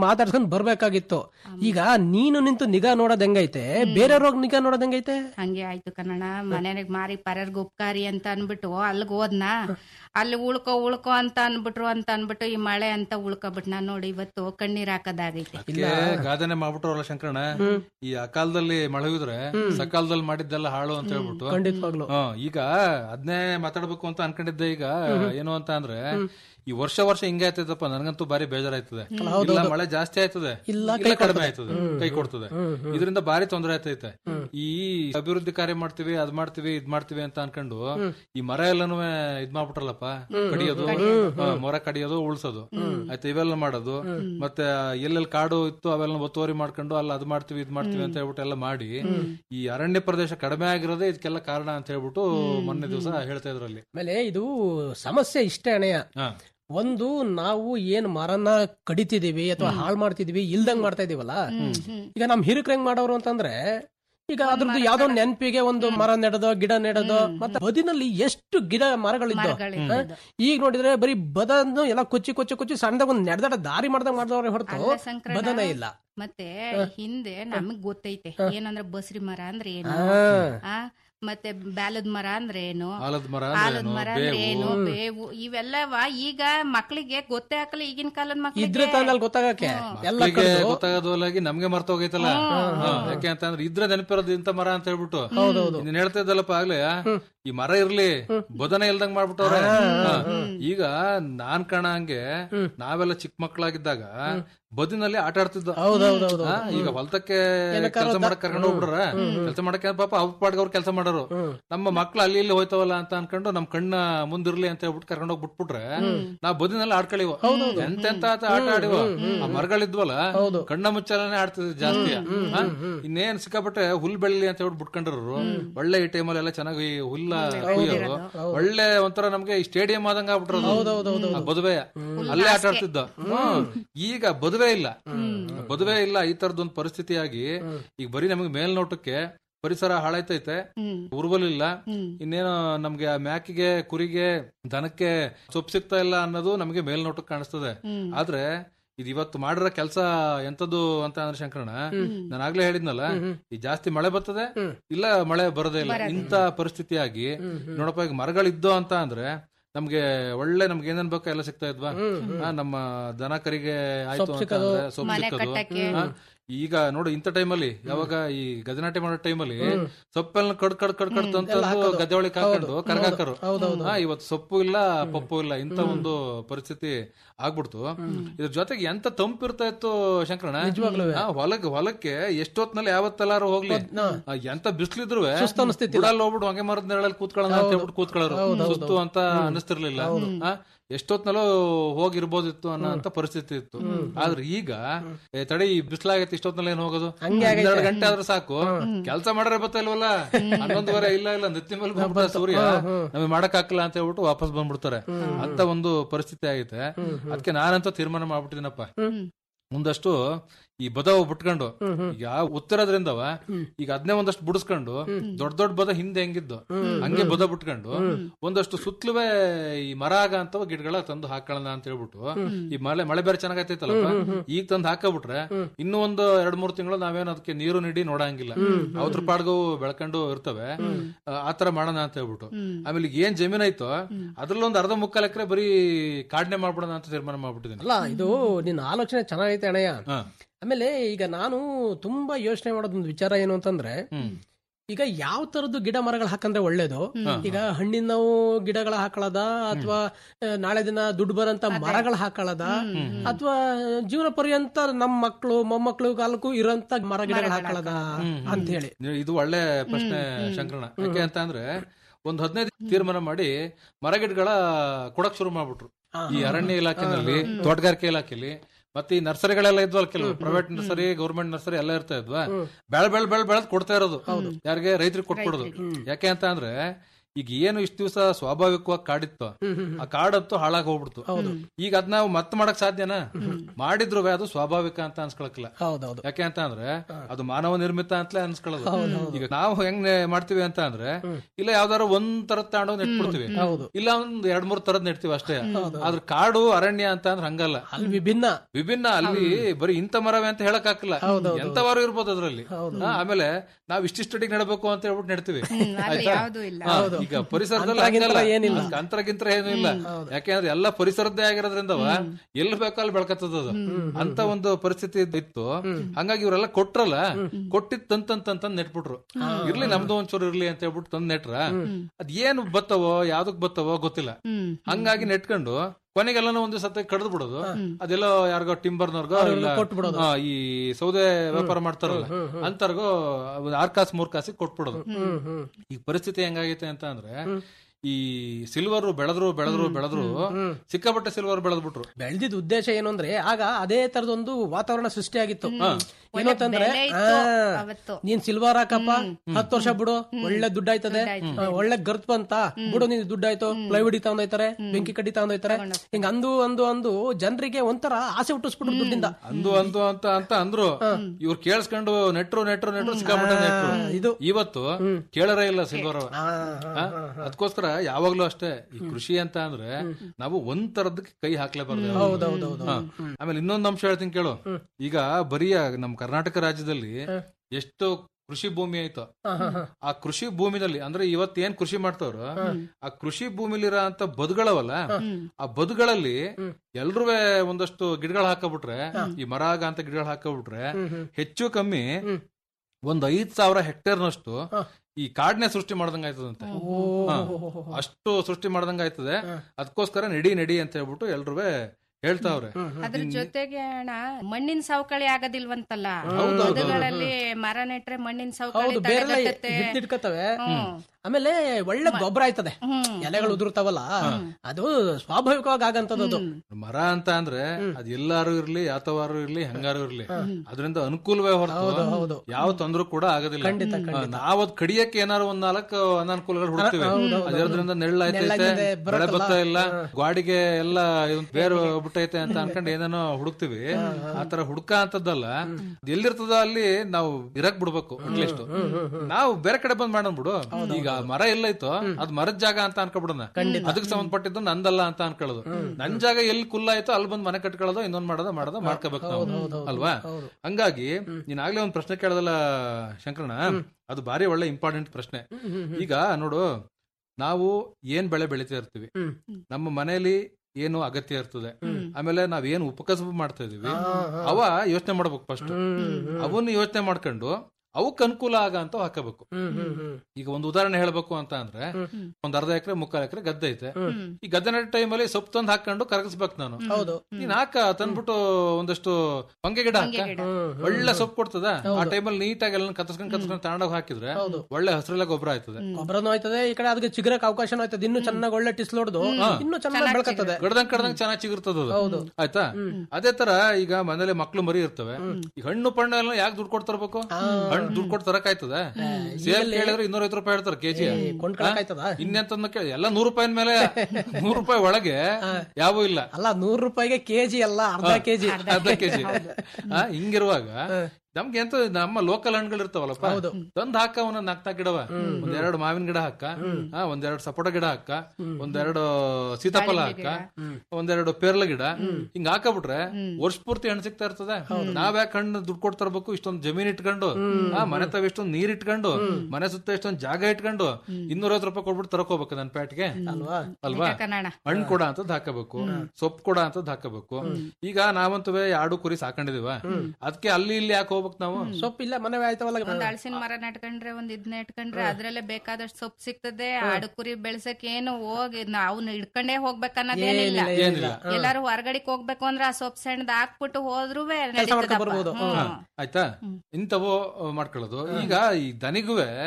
[SPEAKER 8] ಬರ್ಬೇಕಾಗಿತ್ತು ಈಗ ನೀನು ನಿಂತು ನಿಗಾ ನೋಡೋದ್ ಹೆಂಗೈತೆ ಬೇರೆಯವ್ರ ನಿಗಾ ನೋಡೋದ್ ಹೆಂಗೈತೆ
[SPEAKER 10] ಹಂಗೆ ಆಯ್ತು ಕನ್ನಡ ಮನೆಗೆ ಮಾರಿ ಪರರ್ಗ ಉಪಕಾರಿ ಅಂತ ಅನ್ಬಿಟ್ಟು ಅಲ್ಲಿಗೆ ಹೋದ್ನ ಅಲ್ಲಿ ಉಳ್ಕೋ ಉಳ್ಕೋ ಅಂತ ಅನ್ಬಿಟ್ರು ಅಂತ ಅನ್ಬಿಟ್ಟು ಈ ಮಳೆ ಅಂತ ಉಳ್ಕೊಬಿಟ್ನ ನೋಡಿ ಇವತ್ತು ಕಣ್ಣೀರ್ ಹಾಕದಾಗೈತೆ
[SPEAKER 9] ಅದಕ್ಕೆ ಗಾದನೆ ಮಾಡ್ಬಿಟ್ರಲ್ಲ ಶಂಕರಣ್ಣ ಈ ಅಕಾಲದಲ್ಲಿ ಮಳೆ ಹುಯ್ದ್ರೆ ಸಕಾಲದಲ್ಲಿ ಮಾಡಿದ್ದೆಲ್ಲ ಹಾಳು ಅಂತ ಹೇಳ್ಬಿಟ್ಟು
[SPEAKER 8] ಖಂಡಿತವಾಗ್ಲು
[SPEAKER 9] ಹ್ಮ್, ಈಗ ಅದನ್ನೇ ಮಾತಾಡ್ಬೇಕು ಅಂತ ಅನ್ಕೊಂಡಿದ್ದೆ ಈಗ ಏನು ಅಂತ ಅಂದ್ರೆ ಈ ವರ್ಷ ವರ್ಷ ಹಿಂಗೆ ಆಯ್ತದಪ್ಪ ನನಗಂತೂ ಬಾರಿ ಬೇಜಾರಾಯ್ತದೆ ಇಲ್ಲ ಮಳೆ ಜಾಸ್ತಿ ಆಯ್ತದೆ ಇಲ್ಲ ಕಡಿಮೆ ಆಯ್ತದೆ ಕೈ ಕೊಡ್ತದೆ ಇದರಿಂದ ಬಾರಿ ತೊಂದರೆ ಆಯ್ತೈತೆ ಈ ಅಭಿವೃದ್ಧಿ ಕಾರ್ಯ ಮಾಡ್ತೀವಿ ಅದ್ ಮಾಡ್ತೀವಿ ಇದ್ ಮಾಡ್ತೀವಿ ಅಂತ ಅನ್ಕೊಂಡು ಈ ಮರ ಎಲ್ಲನೂ ಇದ್ ಮಾಡ್ಬಿಟ್ರಲ್ಲಪ್ಪ ಕಡಿಯೋದು ಹಾ, ಮರ ಕಡಿಯೋದು ಉಳ್ಸೋದು ಆಯ್ತು ಇವೆಲ್ಲ ಮಾಡೋದು ಮತ್ತೆ ಎಲ್ಲೆಲ್ಲಿ ಕಾಡು ಇತ್ತು ಅವೆಲ್ಲ ಒತ್ತುವರಿ ಮಾಡ್ಕೊಂಡು ಅಲ್ಲ ಅದ್ ಮಾಡ್ತೀವಿ ಇದ್ ಮಾಡ್ತೀವಿ ಅಂತ ಹೇಳ್ಬಿಟ್ಟು ಎಲ್ಲ ಮಾಡಿ ಈ ಅರಣ್ಯ ಪ್ರದೇಶ ಕಡಿಮೆ ಆಗಿರೋದೇ ಇದಕ್ಕೆಲ್ಲ ಕಾರಣ ಅಂತ ಹೇಳ್ಬಿಟ್ಟು ಮೊನ್ನೆ ದಿವಸ ಹೇಳ್ತಾ ಇದ್ರಲ್ಲಿ
[SPEAKER 8] ಆಮೇಲೆ ಇದು ಸಮಸ್ಯೆ ಇಷ್ಟೇ ಅಣೆಯ
[SPEAKER 9] ಹಾ.
[SPEAKER 8] ಒಂದು ನಾವು ಏನ್ ಮರನ ಕಡಿತಿದೀವಿ ಅಥವಾ ಹಾಳು ಮಾಡ್ತಿದೀವಿ ಇಲ್ದಂಗ್ ಮಾಡ್ತಾ ಇದೀವಲ್ಲ ಈಗ ನಮ್ ಹಿರಿಕ್ರ ಹೆಂಗ್ ಮಾಡೋರು ಅಂತಂದ್ರೆ ಈಗ ಅದ್ರದ್ದು ಯಾವ್ದೋ ಒಂದ್ ನೆನಪಿಗೆ ಒಂದು ಮರ ನೆಡೋದು ಗಿಡ ನೆಡೋದು ಮತ್ತೆ ಬದಿನಲ್ಲಿ ಎಷ್ಟು ಗಿಡ ಮರಗಳಿದ್ದು
[SPEAKER 10] ಮರಗಳಿದ್ದು.
[SPEAKER 8] ಈಗ ನೋಡಿದ್ರೆ ಬರೀ ಬದನ್ನು ಎಲ್ಲ ಕೊಚ್ಚಿ ಕೊಚ್ಚಿ ಕೊಚ್ಚಿ ಸಣ್ಣದಾಗ ಒಂದ್ ನೆಡ್ದಾಡ ದಾರಿ ಮಾಡ್ದಂಗ್ ಮಾಡ್ದವ್ರೆ ಹೊರತು
[SPEAKER 10] ಅಲ್ಲ ಸಂಕ್ರಣ.
[SPEAKER 8] ಬದನೇ ಇಲ್ಲ
[SPEAKER 10] ಮತ್ತೆ ಹಿಂದೆ ನಮಗ್ ಗೊತ್ತೈತೆ ಏನಂದ್ರೆ ಬಸ್ರಿ ಮರ ಅಂದ್ರೆ ಏನು ಆ ಮತ್ತೆ ಬ್ಯಾಲದ ಮರ ಅಂದ್ರೆ ಏನು
[SPEAKER 9] ಆಲದ ಮರ
[SPEAKER 10] ಆಲದ
[SPEAKER 9] ಅಂದ್ರೆ
[SPEAKER 10] ಮರ
[SPEAKER 9] ಏನು,
[SPEAKER 10] ಅಂದ್ರೆ ಏನು
[SPEAKER 9] ಬೇವು
[SPEAKER 10] ಬೇವು ಇವೆಲ್ಲವ ಈಗ ಮಕ್ಳಿಗೆ ಗೊತ್ತೇ ಹಾಕಲ್ಲ ಈಗಿನ ಕಾಲದ
[SPEAKER 8] ಇದ್ರೆ
[SPEAKER 10] ಮಕ್ಳಿಗೆ
[SPEAKER 8] ತಾನಲ್ಲಿ ಗೊತ್ತಾಗಕ್ಕೆ ಎಲ್ಲ
[SPEAKER 9] ಮಕ್ಳಿಗೆ
[SPEAKER 8] ಕಡ್ದು
[SPEAKER 9] ಗೊತ್ತಾಗೋದ್ರೊಳಗೆ ನಮ್ಗೆ ಮರ್ತ ಹೋಗೈತಲ್ಲ ಹಾ, ಯಾಕೆ ಅಂತ ಅಂದ್ರೆ ಇದ್ರೆ ನೆನಪಿರೋದು ಇಂತ ಮರ ಅಂತ ಹೇಳ್ಬಿಟ್ಟು
[SPEAKER 8] ಹೌದೌದು.
[SPEAKER 9] ನೀನ್ ಹೇಳ್ತಾ ಇದ್ದಲ್ಲಪ್ಪ ಆಗ್ಲೇ ಈ ಮರ ಇರ್ಲಿ ಬದನೆ ಇಲ್ದಂಗ್ ಮಾಡ್ಬಿಟ್ಟವ್ರೆ ಹಾ. ಈಗ ನಾನ್ ಕಾಣ ಹಂಗೆ ನಾವೆಲ್ಲ ಚಿಕ್ಕ ಮಕ್ಕಳಾಗಿದ್ದಾಗ ಬದಿನಲ್ಲಿ ಆಟ ಆಡ್ತಿದ್ದ
[SPEAKER 8] ಹೌದೌದೌದು.
[SPEAKER 9] ಹಾ, ಈಗ ಹೊಲ್ತಕ್ಕೆ ಕೆಲಸ ಮಾಡಕ್ ಕರ್ಕೊಂಡು ಹೋಗ್ಬಿಡ್ರ ಕೆಲಸ ಮಾಡಕ್ಕೆ ಪಾಪ ಅವ್ರ ಪಾಡ್ಗೆ ಅವ್ರು ಕೆಲಸ ಮಾಡೋರು ನಮ್ಮ ಮಕ್ಳು ಅಲ್ಲಿ ಇಲ್ಲಿ ಹೋಯ್ತವಲ್ಲ ಅಂತ ಅನ್ಕೊಂಡು ನಮ್ ಕಣ್ಣ ಮುಂದಿರ್ಲಿ ಅಂತ ಹೇಳ್ಬಿಟ್ಟು ಕರ್ಕೊಂಡು ಹೋಗಿ ಬಿಟ್ಬಿಟ್ರೆ ನಾವ್ ಬದಿನಲ್ಲಿ ಆಡ್ಕಳಿವ ಎಂತೆಂತ ಆಟ ಆಟ ಆಡಿವ ಆ ಮರಗಳಿದ್ವಲ್ಲ ಕಣ್ಣ ಮುಚ್ಚಾಲನೆ ಆಡ್ತಿದ್ವಿ ಜಾಸ್ತಿ ಹಾ? ಇನ್ನೇನ್ ಸಿಕ್ಕಾಪಟ್ಟೆ ಹುಲ್ ಬೆಳಿಲಿ ಅಂತ ಹೇಳ್ಬಿಟ್ಟು ಬಿಟ್ಕೊಂಡಿರೋರು ಒಳ್ಳೆ ಈ ಟೈಮಲ್ಲಿ ಎಲ್ಲ ಚೆನ್ನಾಗಿ ಹುಲ್ಲ ಕುಯ್ಯೋದು ಒಳ್ಳೆ ಒಂಥರ ನಮ್ಗೆ ಈ ಸ್ಟೇಡಿಯಂ ಆದಂಗ ಆಗ್ಬಿಟ್ರೋದು ಆ ಬದುವೆ ಅಲ್ಲೇ ಆಟ ಆಡ್ತಿದ್ದ ಹ್ಮ್. ಈಗ ಬದುವೆ ಇಲ್ಲ ಬದುವೆ ಇಲ್ಲ ಈ ತರದೊಂದು ಪರಿಸ್ಥಿತಿಯಾಗಿ ಈಗ ಬರೀ ನಮಗೆ ಮೇಲ್ನೋಟಕ್ಕೆ ಪರಿಸರ ಹಾಳಾಯ್ತೈತೆ ಉರ್ವಲಿಲ್ಲ ಇನ್ನೇನು ನಮ್ಗೆ ಆ ಮ್ಯಾಕಿಗೆ ಕುರಿಗೆ ದನಕ್ಕೆ ಸೊಪ್ಪು ಸಿಗ್ತಾ ಇಲ್ಲ ಅನ್ನೋದು ನಮಗೆ ಮೇಲ್ನೋಟಕ್ಕೆ ಕಾಣಿಸ್ತದೆ ಆದ್ರೆ ಇದು ಇವತ್ತು ಮಾಡಿರೋ ಕೆಲಸ ಎಂತದ್ದು ಅಂತ ಅಂದ್ರೆ ಶಂಕರಣ ನಾನು ಆಗ್ಲೇ ಹೇಳಿದ್ನಲ್ಲ ಈ ಜಾಸ್ತಿ ಮಳೆ ಬರ್ತದೆ ಇಲ್ಲ ಮಳೆ ಬರೋದೇ ಇಲ್ಲ ಇಂತ ಪರಿಸ್ಥಿತಿಯಾಗಿ ನೋಡಪ್ಪ ಈಗ ಮರಗಳಿದ್ದು ಅಂತ ಅಂದ್ರೆ ನಮ್ಗೆ ಒಳ್ಳೆ ನಮ್ಗೆ ಏನೇನ್ ಬೇಕೋ ಎಲ್ಲ ಸಿಗ್ತಾ ಇದ್ವಾ ಆ, ನಮ್ಮ ದನ ಕರಿಗೆ ಆಯ್ತು ಅಂತ ಅಂದ್ರೆ ಸೊಪ್ಪು
[SPEAKER 10] ಮನೆ
[SPEAKER 9] ಸಿಕ್ಕೋದು
[SPEAKER 10] ಕಟ್ಟಕ್ಕೆ.
[SPEAKER 9] ಆ, ಈಗ ನೋಡು ಇಂಥ ಟೈಮಲ್ಲಿ ಯಾವಾಗ ಈ ಗಜನಾಟಿ ಮಾಡೋ ಟೈಮಲ್ಲಿ ಸೊಪ್ಪೆಲ್ಲ ಕಡ್ ಕಡ್ ಕಡ್ ಕಡ್ ತಂದು ಗದ್ದೆ ಒಳಗೆ ಹಾಕೊಂಡು ಕರ್ಗಾಕರು ಆ, ಇವತ್ತು ಸೊಪ್ಪು ಇಲ್ಲ ಪಪ್ಪು ಇಲ್ಲ ಇಂತ ಒಂದು ಪರಿಸ್ಥಿತಿ ಆಗ್ಬಿಡ್ತು ಇದ್ರ ಜೊತೆಗೆ ಎಂತ ತಂಪು ಇರ್ತಾ ಇತ್ತು ಶಂಕರಣ ಆ, ಹೊಲಕ್ಕೆ ಹೊಲಕ್ಕೆ ಎಷ್ಟೊತ್ನಲ್ಲಿ ಯಾವತ್ತೆಲ್ಲಾರು ಹೋಗ್ಲಿ ಆ, ಎಂತ ಬಿಸ್ಲಿದ್ರು ಬುಡಲ್ಲಿ ಹೋಗ್ಬಿಟ್ಟು ಹೊಗೆ ಮರದ ನೆರಳಲ್ಲಿ ಕೂತ್ಕೊಳ್ಳೋಣ ಅಂತ ಹೇಳ್ಬಿಟ್ಟು ಕೂತ್ಕೊಳ್ಳೋರು ಸುಸ್ತು ಅಂತ ಅನಿಸ್ತಿರ್ಲಿಲ್ಲ ಆ, ಎಷ್ಟೊತ್ನಲ್ಲೋ ಹೋಗಿರ್ಬೋದಿತ್ತು ಅನ್ನೋ ಅಂತ ಪರಿಸ್ಥಿತಿ ಇತ್ತು ಆದ್ರೆ ಈಗ ಏ, ತಡಿ ಈ ಬಿಸ್ಲಾಗೈತೆ ಇಷ್ಟೊತ್ನಲ್ಲಿ ಏನ್ ಹೋಗೋದು ಹನ್ನೆರಡು ಗಂಟೆ ಆದ್ರೆ ಸಾಕು ಕೆಲಸ ಮಾಡ್ರೆ ಬತ್ತಲ್ವಲ್ಲ ಹನ್ನೊಂದುವರೆ ಇಲ್ಲ ಇಲ್ಲ ನೆತ್ತಿ ಮೇಲೆ ಬಂದ್ಬಿಟ್ಟ ಸೂರ್ಯ ನಮಗೆ ಮಾಡಕ್ ಹಾಕಲ್ಲ ಅಂತ ಹೇಳ್ಬಿಟ್ಟು ವಾಪಸ್ ಬಂದ್ಬಿಡ್ತಾರೆ ಅಂತ ಒಂದು ಪರಿಸ್ಥಿತಿ ಆಗೈತೆ ಅದಕ್ಕೆ ನಾನಂತೂ ತೀರ್ಮಾನ ಮಾಡ್ಬಿಟ್ಟಿದ್ದೀನಪ್ಪ ಮುಂದಷ್ಟು ಈ ಬದವ ಬಿಟ್ಕೊಂಡು ಈಗ ಉತ್ತರದ್ರಿಂದವ ಈಗ ಅದನ್ನೇ ಒಂದಷ್ಟು ಬಿಡಿಸ್ಕೊಂಡು ದೊಡ್ಡ ದೊಡ್ಡ ಬದ ಹಿಂದೆ ಹೆಂಗಿದ್ದು ಹಂಗೆ ಬದ ಬಿಟ್ಕೊಂಡು ಒಂದಷ್ಟು ಸುತ್ತಲುವೆ ಈ ಮರ ಆಗ ಅಂತ ಗಿಡಗಳ ತಂದು ಹಾಕೊಳ್ಳೋಣ ಅಂತ ಹೇಳ್ಬಿಟ್ಟು ಈ ಮಳೆ ಮಳೆ ಬೇರೆ ಚೆನ್ನಾಗೈತೈತಲ್ಲಪ್ಪ ಈಗ ತಂದು ಹಾಕಬಿಟ್ರೆ ಇನ್ನೂ ಒಂದು ಎರಡ್ ಮೂರ್ ತಿಂಗಳು ನಾವೇನು ಅದಕ್ಕೆ ನೀರು ನೀಡಿ ನೋಡಂಗಿಲ್ಲ ಅವ್ರ ಪಾಡ್ಗೂ ಬೆಳ್ಕೊಂಡು ಇರ್ತವೆ ಆ, ಆ ತರ ಮಾಡೋಣ ಅಂತ ಹೇಳ್ಬಿಟ್ಟು ಆಮೇಲೆ ಈಗ ಏನ್ ಜಮೀನ್ ಐತೋ ಅದ್ರಲ್ಲಿ ಒಂದು ಅರ್ಧ ಮುಕ್ಕಾಲ್ ಎಕರೆ ಬರೀ ಕಾಡ್ನೆ ಮಾಡ್ಬಿಡೋಣ ಅಂತ ತೀರ್ಮಾನ ಮಾಡ್ಬಿಟ್ಟಿದ್ದೀನಿ
[SPEAKER 8] ಅಲ್ಲ ಇದು ನಿನ್ನ ಆಲೋಚನೆ ಚೆನ್ನಾಗೈತೆ ಅಣ್ಣಯ್ಯ
[SPEAKER 9] ಹಾ.
[SPEAKER 8] ಆಮೇಲೆ ಈಗ ನಾನು ತುಂಬಾ ಯೋಚನೆ ಮಾಡೋದೊಂದು ವಿಚಾರ ಏನು ಅಂತಂದ್ರೆ ಈಗ ಯಾವ ತರದ್ದು ಗಿಡ ಮರಗಳು ಹಾಕಂದ್ರೆ ಒಳ್ಳೇದು ಈಗ ಹಣ್ಣಿನವು ಗಿಡಗಳ ಹಾಕೊಳ್ಳೋದ ಅಥವಾ ನಾಳೆ ದಿನ ದುಡ್ಡು ಬರಂತ ಮರಗಳು ಹಾಕೊಳ್ಳೋದ ಅಥವಾ ಜೀವನ ಪರ್ಯಂತ ನಮ್ಮ ಮಕ್ಕಳು ಮೊಮ್ಮಕ್ಕಳು ಕಾಲಕ್ಕೂ ಇರೋಂತ ಮರ ಗಿಡಗಳು ಹಾಕೊಳ್ಳೋದ ಅಂತ ಹೇಳಿ
[SPEAKER 9] ನೀವು- ಇದು ಒಳ್ಳೆ ಪ್ರಶ್ನೆ ಶಂಕರಣ ಯಾಕೆ ಅಂತ ಅಂದ್ರೆ ಒಂದ್ ಹದಿನೈದು ತೀರ್ಮಾನ ಮಾಡಿ ಮರಗಿಡಗಳ ಕೊಡಕ್ ಶುರು ಮಾಡ್ಬಿಟ್ರು ಈ ಅರಣ್ಯ ಇಲಾಖೆನಲ್ಲಿ ತೋಟಗಾರಿಕೆ ಇಲಾಖೆಯಲ್ಲಿ ಮತ್ತೆ ಈ ನರ್ಸರಿಗಳೆಲ್ಲ ಇದ್ವಲ್ಲ ಕೆಲವು ಪ್ರೈವೇಟ್ ನರ್ಸರಿ ಗೌರ್ಮೆಂಟ್ ನರ್ಸರಿ ಎಲ್ಲ ಇರ್ತಾ ಇದ್ವಾ ಬೆಳ್ ಬೆಳ್ ಬೆಳ್ ಬೆಳೆದ್ ಕೊಡ್ತಾ ಇರೋದು ಯಾರಿಗೆ ರೈತರಿಗೆ ಕೊಟ್ಬಿಡೋದು ಯಾಕೆ ಅಂತ ಅಂದ್ರೆ ಈಗ ಏನು ಇಷ್ಟ ದಿವಸ ಸ್ವಾಭಾವಿಕವಾಗಿ ಕಾಡಿತ್ತು ಆ ಕಾಡಂತೂ ಹಾಳಾಗಿ ಹೋಗ್ಬಿಡ್ತು ಈಗ ಅದ್ ನಾವು ಮತ್ತೆ ಮಾಡಕ್ ಸಾಧ್ಯನಾ ಮಾಡಿದ್ರು ಅದು ಸ್ವಾಭಾವಿಕ ಅಂತ ಅನ್ಸ್ಕೊಳಕಿಲ್ಲ
[SPEAKER 8] ಹೌದೌದು
[SPEAKER 9] ಯಾಕೆ ಅಂತ ಅಂದ್ರೆ ಅದು ಮಾನವ ನಿರ್ಮಿತ ಅಂತಲೇ ಅನ್ಸ್ಕೊಳ್ಳೋದು ಈಗ ನಾವು ಹೆಂಗ್ ನೆ- ಮಾಡ್ತೀವಿ ಅಂತ ಅಂದ್ರೆ ಇಲ್ಲ ಯಾವ್ದಾರ ಒಂದ್ ತರದ್ ತಗೊಂಡು ನೆಟ್ಬಿಡ್ತೀವಿ ಇಲ್ಲ ಒಂದ್ ಎರಡ್ ಮೂರ್ ತರದ್ ನೆಡ್ತೀವಿ ಅಷ್ಟೇ ಆದ್ರೆ ಕಾಡು ಅರಣ್ಯ ಅಂತ ಅಂದ್ರೆ ಹಂಗಲ್ಲ
[SPEAKER 8] ಅಲ್ಲಿ ವಿಭಿನ್ನ
[SPEAKER 9] ವಿಭಿನ್ನ ಅಲ್ಲಿ ಬರೀ ಇಂಥ ಮರವೇ ಅಂತ ಹೇಳಕ್ ಹಾಕಿಲ್ಲ ಎಂತ ಮರ ಇರ್ಬೋದು ಅದ್ರಲ್ಲಿ ಹಾ, ಆಮೇಲೆ ನಾವ್ ಇಷ್ಟಿಷ್ಟಡಿಗೆ ನೆಡಬೇಕು ಅಂತ ಹೇಳ್ಬಿಟ್ಟು ನೆಡ್ತೀವಿ
[SPEAKER 10] ಅಲ್ಲಿ
[SPEAKER 9] ಆಯ್ತಾ?
[SPEAKER 10] ಯಾವ್ದು ಇಲ್ಲ
[SPEAKER 9] ಹಾ, ಈಗ ಪರಿಸರದಲ್ಲಿ
[SPEAKER 8] ಅಂತರಗಿಂತರ
[SPEAKER 9] ಹಂಗಲ್ಲ.
[SPEAKER 8] ಏನಿಲ್ಲ.
[SPEAKER 9] ಅದಕ್ಕೆ ಅಂತರಗಿಂತರ ಏನು ಇಲ್ಲ ಯಾಕೆಂದ್ರೆ ಎಲ್ಲ ಪರಿಸರದ್ದೇ ಆಗಿರೋದ್ರಿಂದವ ಎಲ್ಲಿ ಬೇಕೋ ಅಲ್ಲಿ ಬೆಳ್ಕತ್ತದ ಅದು ಅಂತ ಒಂದು ಪರಿಸ್ಥಿತಿ ಇತ್ತು ಹಂಗಾಗಿ ಇವರೆಲ್ಲ ಕೊಟ್ರಲ್ಲ ಕೊಟ್ಟಿದ್ ತಂತಂತ ನೆಟ್ಬಿಟ್ರು ಇರ್ಲಿ ನಮ್ದು ಒಂಚೂರು ಇರ್ಲಿ ಅಂತ ಹೇಳ್ಬಿಟ್ಟು ತಂದ್ ನೆಟ್ರ ಅದ್ ಏನು ಬತ್ತವೋ ಯಾವ್ದಕ್ ಬತ್ತವೋ ಗೊತ್ತಿಲ್ಲ ಹಂಗಾಗಿ ನೆಟ್ಕೊಂಡು ಕೊನೆಗೆಲ್ಲನೂ ಒಂದು ಸತ್ತ ಕಡ್ದು ಬಿಡೋದು ಅದೆಲ್ಲೋ ಯಾರಿಗೋ ಟಿಂಬರ್ನವ್ರಿಗೋ ಇಲ್ಲ ಆ, ಈ ಸೌದೆ ವ್ಯಾಪಾರ ಮಾಡ್ತಾರಲ್ಲ ಅಂತರ್ಗೋ ಒಂದ್ ಆರ್ ಕಾಸು ಮೂರ್ ಕಾಸಿಗೆ ಕೊಟ್ಬಿಡೋದು ಈಗ ಪರಿಸ್ಥಿತಿ ಹೆಂಗಾಗೈತೆ ಅಂತ ಅಂದ್ರೆ ಈ ಸಿಲ್ವರ್ ಬೆಳೆದ್ರು ಬೆಳೆದ್ರು ಬೆಳೆದ್ರು ಸಿಕ್ಕಾಪಟ್ಟೆ ಸಿಲ್ವರ್ ಬೆಳೆದ್ಬಿಟ್ರು
[SPEAKER 8] ಬೆಳೆದಿದ್ದ ಉದ್ದೇಶ ಏನು ಅಂದ್ರೆ ಆಗ ಅದೇ ತರದೊಂದು ವಾತಾವರಣ ಸೃಷ್ಟಿಯಾಗಿತ್ತು ಏನು ಅಂತಂದ್ರೆ
[SPEAKER 10] ಬೆಲೆ ಇತ್ತು
[SPEAKER 8] ಆ,
[SPEAKER 10] ಅವತ್ತು.
[SPEAKER 8] ನೀನ್ ಸಿಲ್ವರ್ ಹಾಕಪ್ಪ ಹತ್ತು ವರ್ಷ ಬಿಡು ಒಳ್ಳೆ ದುಡ್ಡಾಯ್ತದೆ ಆ, ಒಳ್ಳೆ ಗರ್ತ್ ಬಂತ ಬಿಡು ನೀನ್ ದುಡ್ಡಾಯ್ತು ಪ್ಲೈವುಡ್ ತಗೊಂಡೋಯ್ತಾರೆ ಬೆಂಕಿ ಕಡ್ಡಿ ತಗೊಂಡೋಯ್ತಾರೆ ಹಿಂಗ ಅಂದು ಅಂದು ಅಂದು ಜನರಿಗೆ ಒಂಥರ ಆಸೆ ಹುಟ್ಟಿಸ್ಬಿಟ್ರು ದುಡ್ಡಿಂದ
[SPEAKER 9] ಅಂದು ಅಂದು ಅಂತ ಅಂತ ಅಂದ್ರು ಇವ್ರು ಕೇಳಿಸ್ಕೊಂಡು ನೆಟ್ರು ನೆಟ್ರು ನೆಟ್ರು ಸಿಕ್ಕಾಪಟ್ಟೆ ನೆಟ್ರು
[SPEAKER 8] ಇದು.
[SPEAKER 9] ಇವತ್ತು ಕೇಳರೇ ಇಲ್ಲ ಸಿಲ್ವರ್ ಅದಕ್ಕೋಸ್ಕರ ಯಾವಾಗ್ಲೂ ಅಷ್ಟೇ ಈ ಕೃಷಿ ಅಂತ ಅಂದ್ರೆ ನಾವು ಒಂದ್ ತರದಕ್ಕೆ ಕೈ ಹಾಕ್ಲೇಬಾರ್ದು
[SPEAKER 8] ಹೌದೌದೌದು
[SPEAKER 9] ಹಾ. ಆಮೇಲೆ ಇನ್ನೊಂದ್ ಅಂಶ ಹೇಳ್ತೀನಿ ಕೇಳು ಈಗ ಬರೀ ನಮ್ ಕರ್ನಾಟಕ ರಾಜ್ಯದಲ್ಲಿ ಎಷ್ಟು ಕೃಷಿ ಭೂಮಿ ಆಯ್ತು ಆ ಕೃಷಿ ಭೂಮಿನಲ್ಲಿ ಅಂದ್ರೆ ಇವತ್ತೇನ್ ಕೃಷಿ ಮಾಡ್ತಾವ್ರು ಆ ಕೃಷಿ ಭೂಮಿಲಿರೋ ಅಂತ ಬದುಗಳವಲ್ಲ ಆ ಬದುಗಳಲ್ಲಿ ಎಲ್ರೂ ಒಂದಷ್ಟು ಗಿಡಗಳು ಹಾಕಬಿಟ್ರೆ ಈ ಮರಾಗ ಅಂತ ಗಿಡಗಳು ಹಾಕಬಿಟ್ರೆ ಹೆಚ್ಚು ಕಮ್ಮಿ ಒಂದ್ ಐದ್ ಸಾವಿರ ಹೆಕ್ಟೇರ್ನಷ್ಟು ಈ ಕಾಡ್ನೆ ಸೃಷ್ಟಿ ಮಾಡ್ದಂಗ ಆಯ್ತದಂತೆ ಹಾ. ಅಷ್ಟು ಸೃಷ್ಟಿ ಮಾಡ್ದಂಗ ಆಯ್ತದೆ ಅದಕ್ಕೋಸ್ಕರ ನಡಿ ನಡಿ ಅಂತ ಹೇಳ್ಬಿಟ್ಟು ಎಲ್ರೂ ಹೇಳ್ತಾವ್ರೆ
[SPEAKER 10] ಅದ್ರ ಜೊತೆಗೆ ಅಣ್ಣ ಮಣ್ಣಿನ ಸವಕಳಿ ಆಗೋದಿಲ್ವಂತಲ್ಲ
[SPEAKER 9] ಹೌದು, ಹೌದು.
[SPEAKER 10] ಬದುಗಳಲ್ಲಿ ಮರ ನೆಟ್ರೆ ಮಣ್ಣಿನ ಸವಕಳಿ
[SPEAKER 8] ಹೌದು ಬೇರೆ
[SPEAKER 10] ತಡೆಗಟ್ಟುತ್ತೆ.
[SPEAKER 8] ಹಿಡ್ದಿಟ್ಕತವೆ
[SPEAKER 10] ಹ್ಮ್.
[SPEAKER 8] ಆಮೇಲೆ ಒಳ್ಳೆ ಗೊಬ್ಬರ ಆಯ್ತದೆ
[SPEAKER 10] ಹ್ಮ್.
[SPEAKER 8] ಎಲೆಗಳು ಉದುರ್ತಾವಲ್ಲ ಅದು ಸ್ವಾಭಾವಿಕವಾಗಿ ಆಗಂತದ್ದು ಅದು
[SPEAKER 9] ಮರ ಅಂತ ಅಂದ್ರೆ ಅದ್ ಎಲ್ಲಾರು ಇರ್ಲಿ ಯಾತವಾರು ಇರ್ಲಿ ಹೆಂಗಾರು ಇರ್ಲಿ ಅದರಿಂದ ಅನುಕೂಲವೇ ಹೊರತು ಯಾವ ತೊಂದ್ರು ಕೂಡ ಆಗೋದಿಲ್ಲ ಹಾ, ನಾವ್ ಅದ್ ಕಡಿಯಕ್ಕೆ ಏನಾರು ಒಂದ್ ನಾಲ್ಕು ಅನಾನುಕೂಲಗಳು ಹುಡ್ತೀವಿ ಅದಿರೋದ್ರಿಂದ ನೆಳ್ಳಾಯ್ತೈತೆ
[SPEAKER 8] ನೆಳ್ಳಾಗಿದೆ,
[SPEAKER 9] ಬೆಳೆ ಬತ್ತ ಇಲ್ಲ ಗಾಡಿಗೆ ಎಲ್ಲ ಇದೊಂದ್ ಬೇರೆ ಬಿಟ್ಟೈತೆ ಅಂತ ಅನ್ಕೊಂಡು ಏನೇನೋ ಹುಡುಕ್ತಿವಿ ಆತರ ಹುಡ್ಕ ಅಂತದ್ದಲ್ಲ ಅದ್ ಎಲ್ಲಿರ್ತದ ಅಲ್ಲಿ ನಾವು ಇರಕ್ ಬಿಡ್ಬೇಕು ಅಟ್ಲೀಸ್ಟ್ ನಾವು ಬೇರೆ ಕಡೆ ಬಂದ್ ಮಾಡೋಣ ಬಿಡು ಈಗ ಮರ ಎಲ್ಲೈತೋ ಅದ್ ಮರದ ಜಾಗ ಅಂತ ಅನ್ಕೊಬಿಡೋಣ ಅದಕ್ಕೆ ಸಂಬಂಧಪಟ್ಟಿದ್ದು ನಂದಲ್ಲ ಅಂತ ಅನ್ಕೊಳ್ಳೋದು ನನ್ ಜಾಗ ಎಲ್ಲಿ ಕುಲ್ಲಾಯ್ತೋ ಅಲ್ಲಿ ಬಂದ್ ಮನೆ ಕಟ್ಕೊಳ್ಳೋದು ಇನ್ನೊಂದ್ ಮಾಡೋದು ಮಾಡೋದು ಮಾಡ್ಕೋಬೇಕು ನಾವು ಅಲ್ವಾ ಹಂಗಾಗಿ ನೀನ್ ಆಗ್ಲೇ ಒಂದ್ ಪ್ರಶ್ನೆ ಕೇಳದಲ್ಲ ಶಂಕರಣ ಅದು ಬಾರಿ ಒಳ್ಳೆ ಇಂಪಾರ್ಟೆಂಟ್ ಪ್ರಶ್ನೆ ಈಗ ನೋಡು ನಾವು ಏನ್ ಬೆಳೆ ಬೆಳಿತಾ ಇರ್ತೀವಿ ನಮ್ಮ ಮನೆಯಲ್ಲಿ ಏನು ಅಗತ್ಯ ಇರ್ತದೆ ಆಮೇಲೆ ನಾವ್ ಏನ್ ಉಪಕಸಬು ಮಾಡ್ತಾ ಇದೀವಿ ಅವ ಯೋಚನೆ ಮಾಡ್ಬೇಕು ಫಸ್ಟ್ ಅವನ್ನ ಯೋಚನೆ ಮಾಡ್ಕೊಂಡು ಅವಕ್ ಅನುಕೂಲ ಆಗ ಅಂತ ಹಾಕಬೇಕು ಈಗ ಒಂದು ಉದಾಹರಣೆ ಹೇಳ್ಬೇಕು ಅಂತ ಅಂದ್ರೆ ಒಂದ್ ಅರ್ಧ ಎಕರೆ ಮುಕ್ಕಾಲ್ ಎಕರೆ ಗದ್ದೆ ಐತೆ ಈ ಗದ್ದೆ ನೆಟ್ಟ ಟೈಮಲ್ಲಿ ಸೊಪ್ಪು ತಂದು ಹಾಕೊಂಡು ಕರಗಿಸ್ಬೇಕು ನಾನು
[SPEAKER 8] ಹೌದು
[SPEAKER 9] ನೀನ್ ಹಾಕ ತಂದ್ಬಿಟ್ಟು ಒಂದಷ್ಟು ಹೊಂಗೆ ಗಿಡ ಹಾಕ ಒಳ್ಳೆ ಸೊಪ್ಪು ಕೊಡ್ತದ ಆ ಟೈಮಲ್ಲಿ ನೀಟಾಗಿ ಎಲ್ಲ ಕತ್ತರ್ಸ್ಕೊಂಡ್ ಕತ್ತರ್ಸ್ಕೊಂಡ್ ತಗೊಂಡೋಗಿ ಹಾಕಿದ್ರೆ ಒಳ್ಳೆ ಹಸಿರೆಲ್ಲ ಗೊಬ್ಬರ ಆಯ್ತದೆ
[SPEAKER 8] ಗೊಬ್ಬರನು ಆಯ್ತದೆ ಈ ಕಡೆ ಅದಕ್ಕೆ ಚಿಗುರಕ್ಕೆ ಅವಕಾಶನೂ ಆಯ್ತದೆ ಇನ್ನು ಚೆನ್ನಾಗಿ ಒಳ್ಳೆ ಟಿಸ್ಲೋಡ್ದು ಇನ್ನು ಚೆನ್ನಾಗಿ ಬೆಳ್ಕತ್ತದೆ
[SPEAKER 9] ಕಡ್ದಂಗ್ ಕಡ್ದಂಗ್ ಚೆನ್ನಾಗಿ ಚಿಗುರ್ತದ ಅದು. ಆಯ್ತಾ ಅದೇ ತರ ಈಗ ಮನೇಲಿ ಮಕ್ಳು ಮರಿ ಇರ್ತವೆ ಈ ಹಣ್ಣು ಪಣ್ಣು ಎಲ್ಲ ಯಾಕೆ ದುಡ್ಡು ಕೊಡ್ತಾ ಇರ್ಬೇಕು ಹಣ್ಣು ದುಡ್ಡು ಕೊಟ್ಟು ತರಕ್ ಆಯ್ತದ ಸೇಲ್ ಕೇಳಿದ್ರೆ ಇನ್ನೂರ ಐವತ್ತು ರೂಪಾಯಿ ಹೇಳ್ತಾರೆ ಕೆಜಿ
[SPEAKER 8] ಕೊಂಡ್ಕೊಳಕ್ ಆಯ್ತದ
[SPEAKER 9] ಇನ್ನೆಂತ ಕೇಳಿ ಎಲ್ಲ ನೂರು ರೂಪಾಯಿ ಮೇಲೆ ನೂರು ರೂಪಾಯಿ ಒಳಗೆ ಯಾವೂ ಇಲ್ಲ
[SPEAKER 8] ಅಲ್ಲ ನೂರ್ ರೂಪಾಯಿಗೆ ಕೆಜಿ ಅಲ್ಲ ಅರ್ಧ ಕೆಜಿ
[SPEAKER 9] ಅರ್ಧ ಕೆಜಿ ಹಿಂಗಿರುವಾಗ ನಮ್ಗೆ ಎಂತ ನಮ್ಮ ಲೋಕಲ್ ಹಣ್ಣುಗಳು ಇರ್ತಾವಲ್ಲಪ್ಪ ತಂದ್ ಹಾಕ ಒಂದೊಂದ್ ನಾಲ್ಕ್ ನಾಲ್ಕು ಗಿಡವ ಒಂದೆರಡು ಮಾವಿನ ಗಿಡ ಹಾಕ ಹಾ, ಒಂದೆರಡು ಸಪೋಟ ಗಿಡ ಹಾಕ ಒಂದೆರಡು ಸೀತಾಫಲ ಹಾಕ ಒಂದೆರಡು ಪೇರ್ಲ ಗಿಡ ಹಿಂಗ್ ಹಾಕಬಿಟ್ರೆ ವರ್ಷ ಪೂರ್ತಿ ಹಣ್ಣು ಸಿಗ್ತಾ ಇರ್ತದೆ ನಾವ್ ಯಾಕೆ ಹಣ್ಣು ದುಡ್ಡು ಕೊಡ್ತಾ ಇರ್ಬೇಕು ಇಷ್ಟೊಂದು ಜಮೀನ್ ಇಟ್ಕೊಂಡು ಆ ಮನೆ ತಾವ್ ಇಷ್ಟೊಂದು ನೀರ್ ಇಟ್ಕೊಂಡು ಮನೆ ಸುತ್ತ ಇಷ್ಟೊಂದು ಜಾಗ ಇಟ್ಕೊಂಡು ಇನ್ನೂರೈವತ್ತು ರೂಪಾಯಿ ಕೊಟ್ಬಿಟ್ಟು ತರಕ್ ಹೋಗ್ಬೇಕು ನನ್ ಪ್ಯಾಟ್ಗೆ
[SPEAKER 8] ಅಲ್ವಾ
[SPEAKER 9] ಅಲ್ವಾ
[SPEAKER 10] ಕನ್ನಡ
[SPEAKER 9] ಹಣ್ಣು ಕೊಡ ಅಂತದ್ ಹಾಕಬೇಕು ಸೊಪ್ಪು ಕೊಡ ಅಂತದ್ ಹಾಕಬೇಕು ಈಗ ನಾವಂತೂ ಆಡು ಕುರಿ ಸಾಕೊಂಡಿದೀವ ಅದಕ್ಕೆ ಅಲ್ಲಿ ಇಲ್ಲಿ ಯಾಕೆ ಹೋಗ್ಬೇಕು ನಾವು
[SPEAKER 8] ಸೊಪ್ಪು ಇಲ್ಲ ಮನೆ ಆಯ್ತವಲ್ಲ
[SPEAKER 10] ಒಂದ್ ಹಲಸಿನ ಮರ ನೆಟ್ಕೊಂಡ್ರೆ ಒಂದ್ ಇದ್ನ ಇಟ್ಕೊಂಡ್ರೆ ಅದ್ರಲ್ಲೇ ಬೇಕಾದಷ್ಟು ಸೊಪ್ಪು ಸಿಗ್ತದೆ ಆಡು ಕುರಿ ಬೆಳ್ಸಕ್ ಏನು ಹೋಗಿ ನಾವು ಹಿಡ್ಕೊಂಡೇ ಹೋಗ್ಬೇಕನ್ನೋದೇನಿಲ್ಲ
[SPEAKER 9] ಏನಿಲ್ಲ
[SPEAKER 10] ಎಲ್ಲಾರು ಹೊರಗಡೆಕ್ ಹೋಗ್ಬೇಕು ಅಂದ್ರೆ ಆ ಸೊಪ್ಪು ಸಣ್ಣದ್ ಹಾಕ್ಬಿಟ್ಟು ಹೋದ್ರು
[SPEAKER 8] ಮಾಡ್ಕೊಂಡ್ ಬರ್ಬೋದು.
[SPEAKER 9] ಆಯ್ತಾ ಇಂಥವು ಅಹ್, ಮಾಡ್ಕೊಳ್ಳೋದು ಈಗ ಈ ದನಿಗುವೆ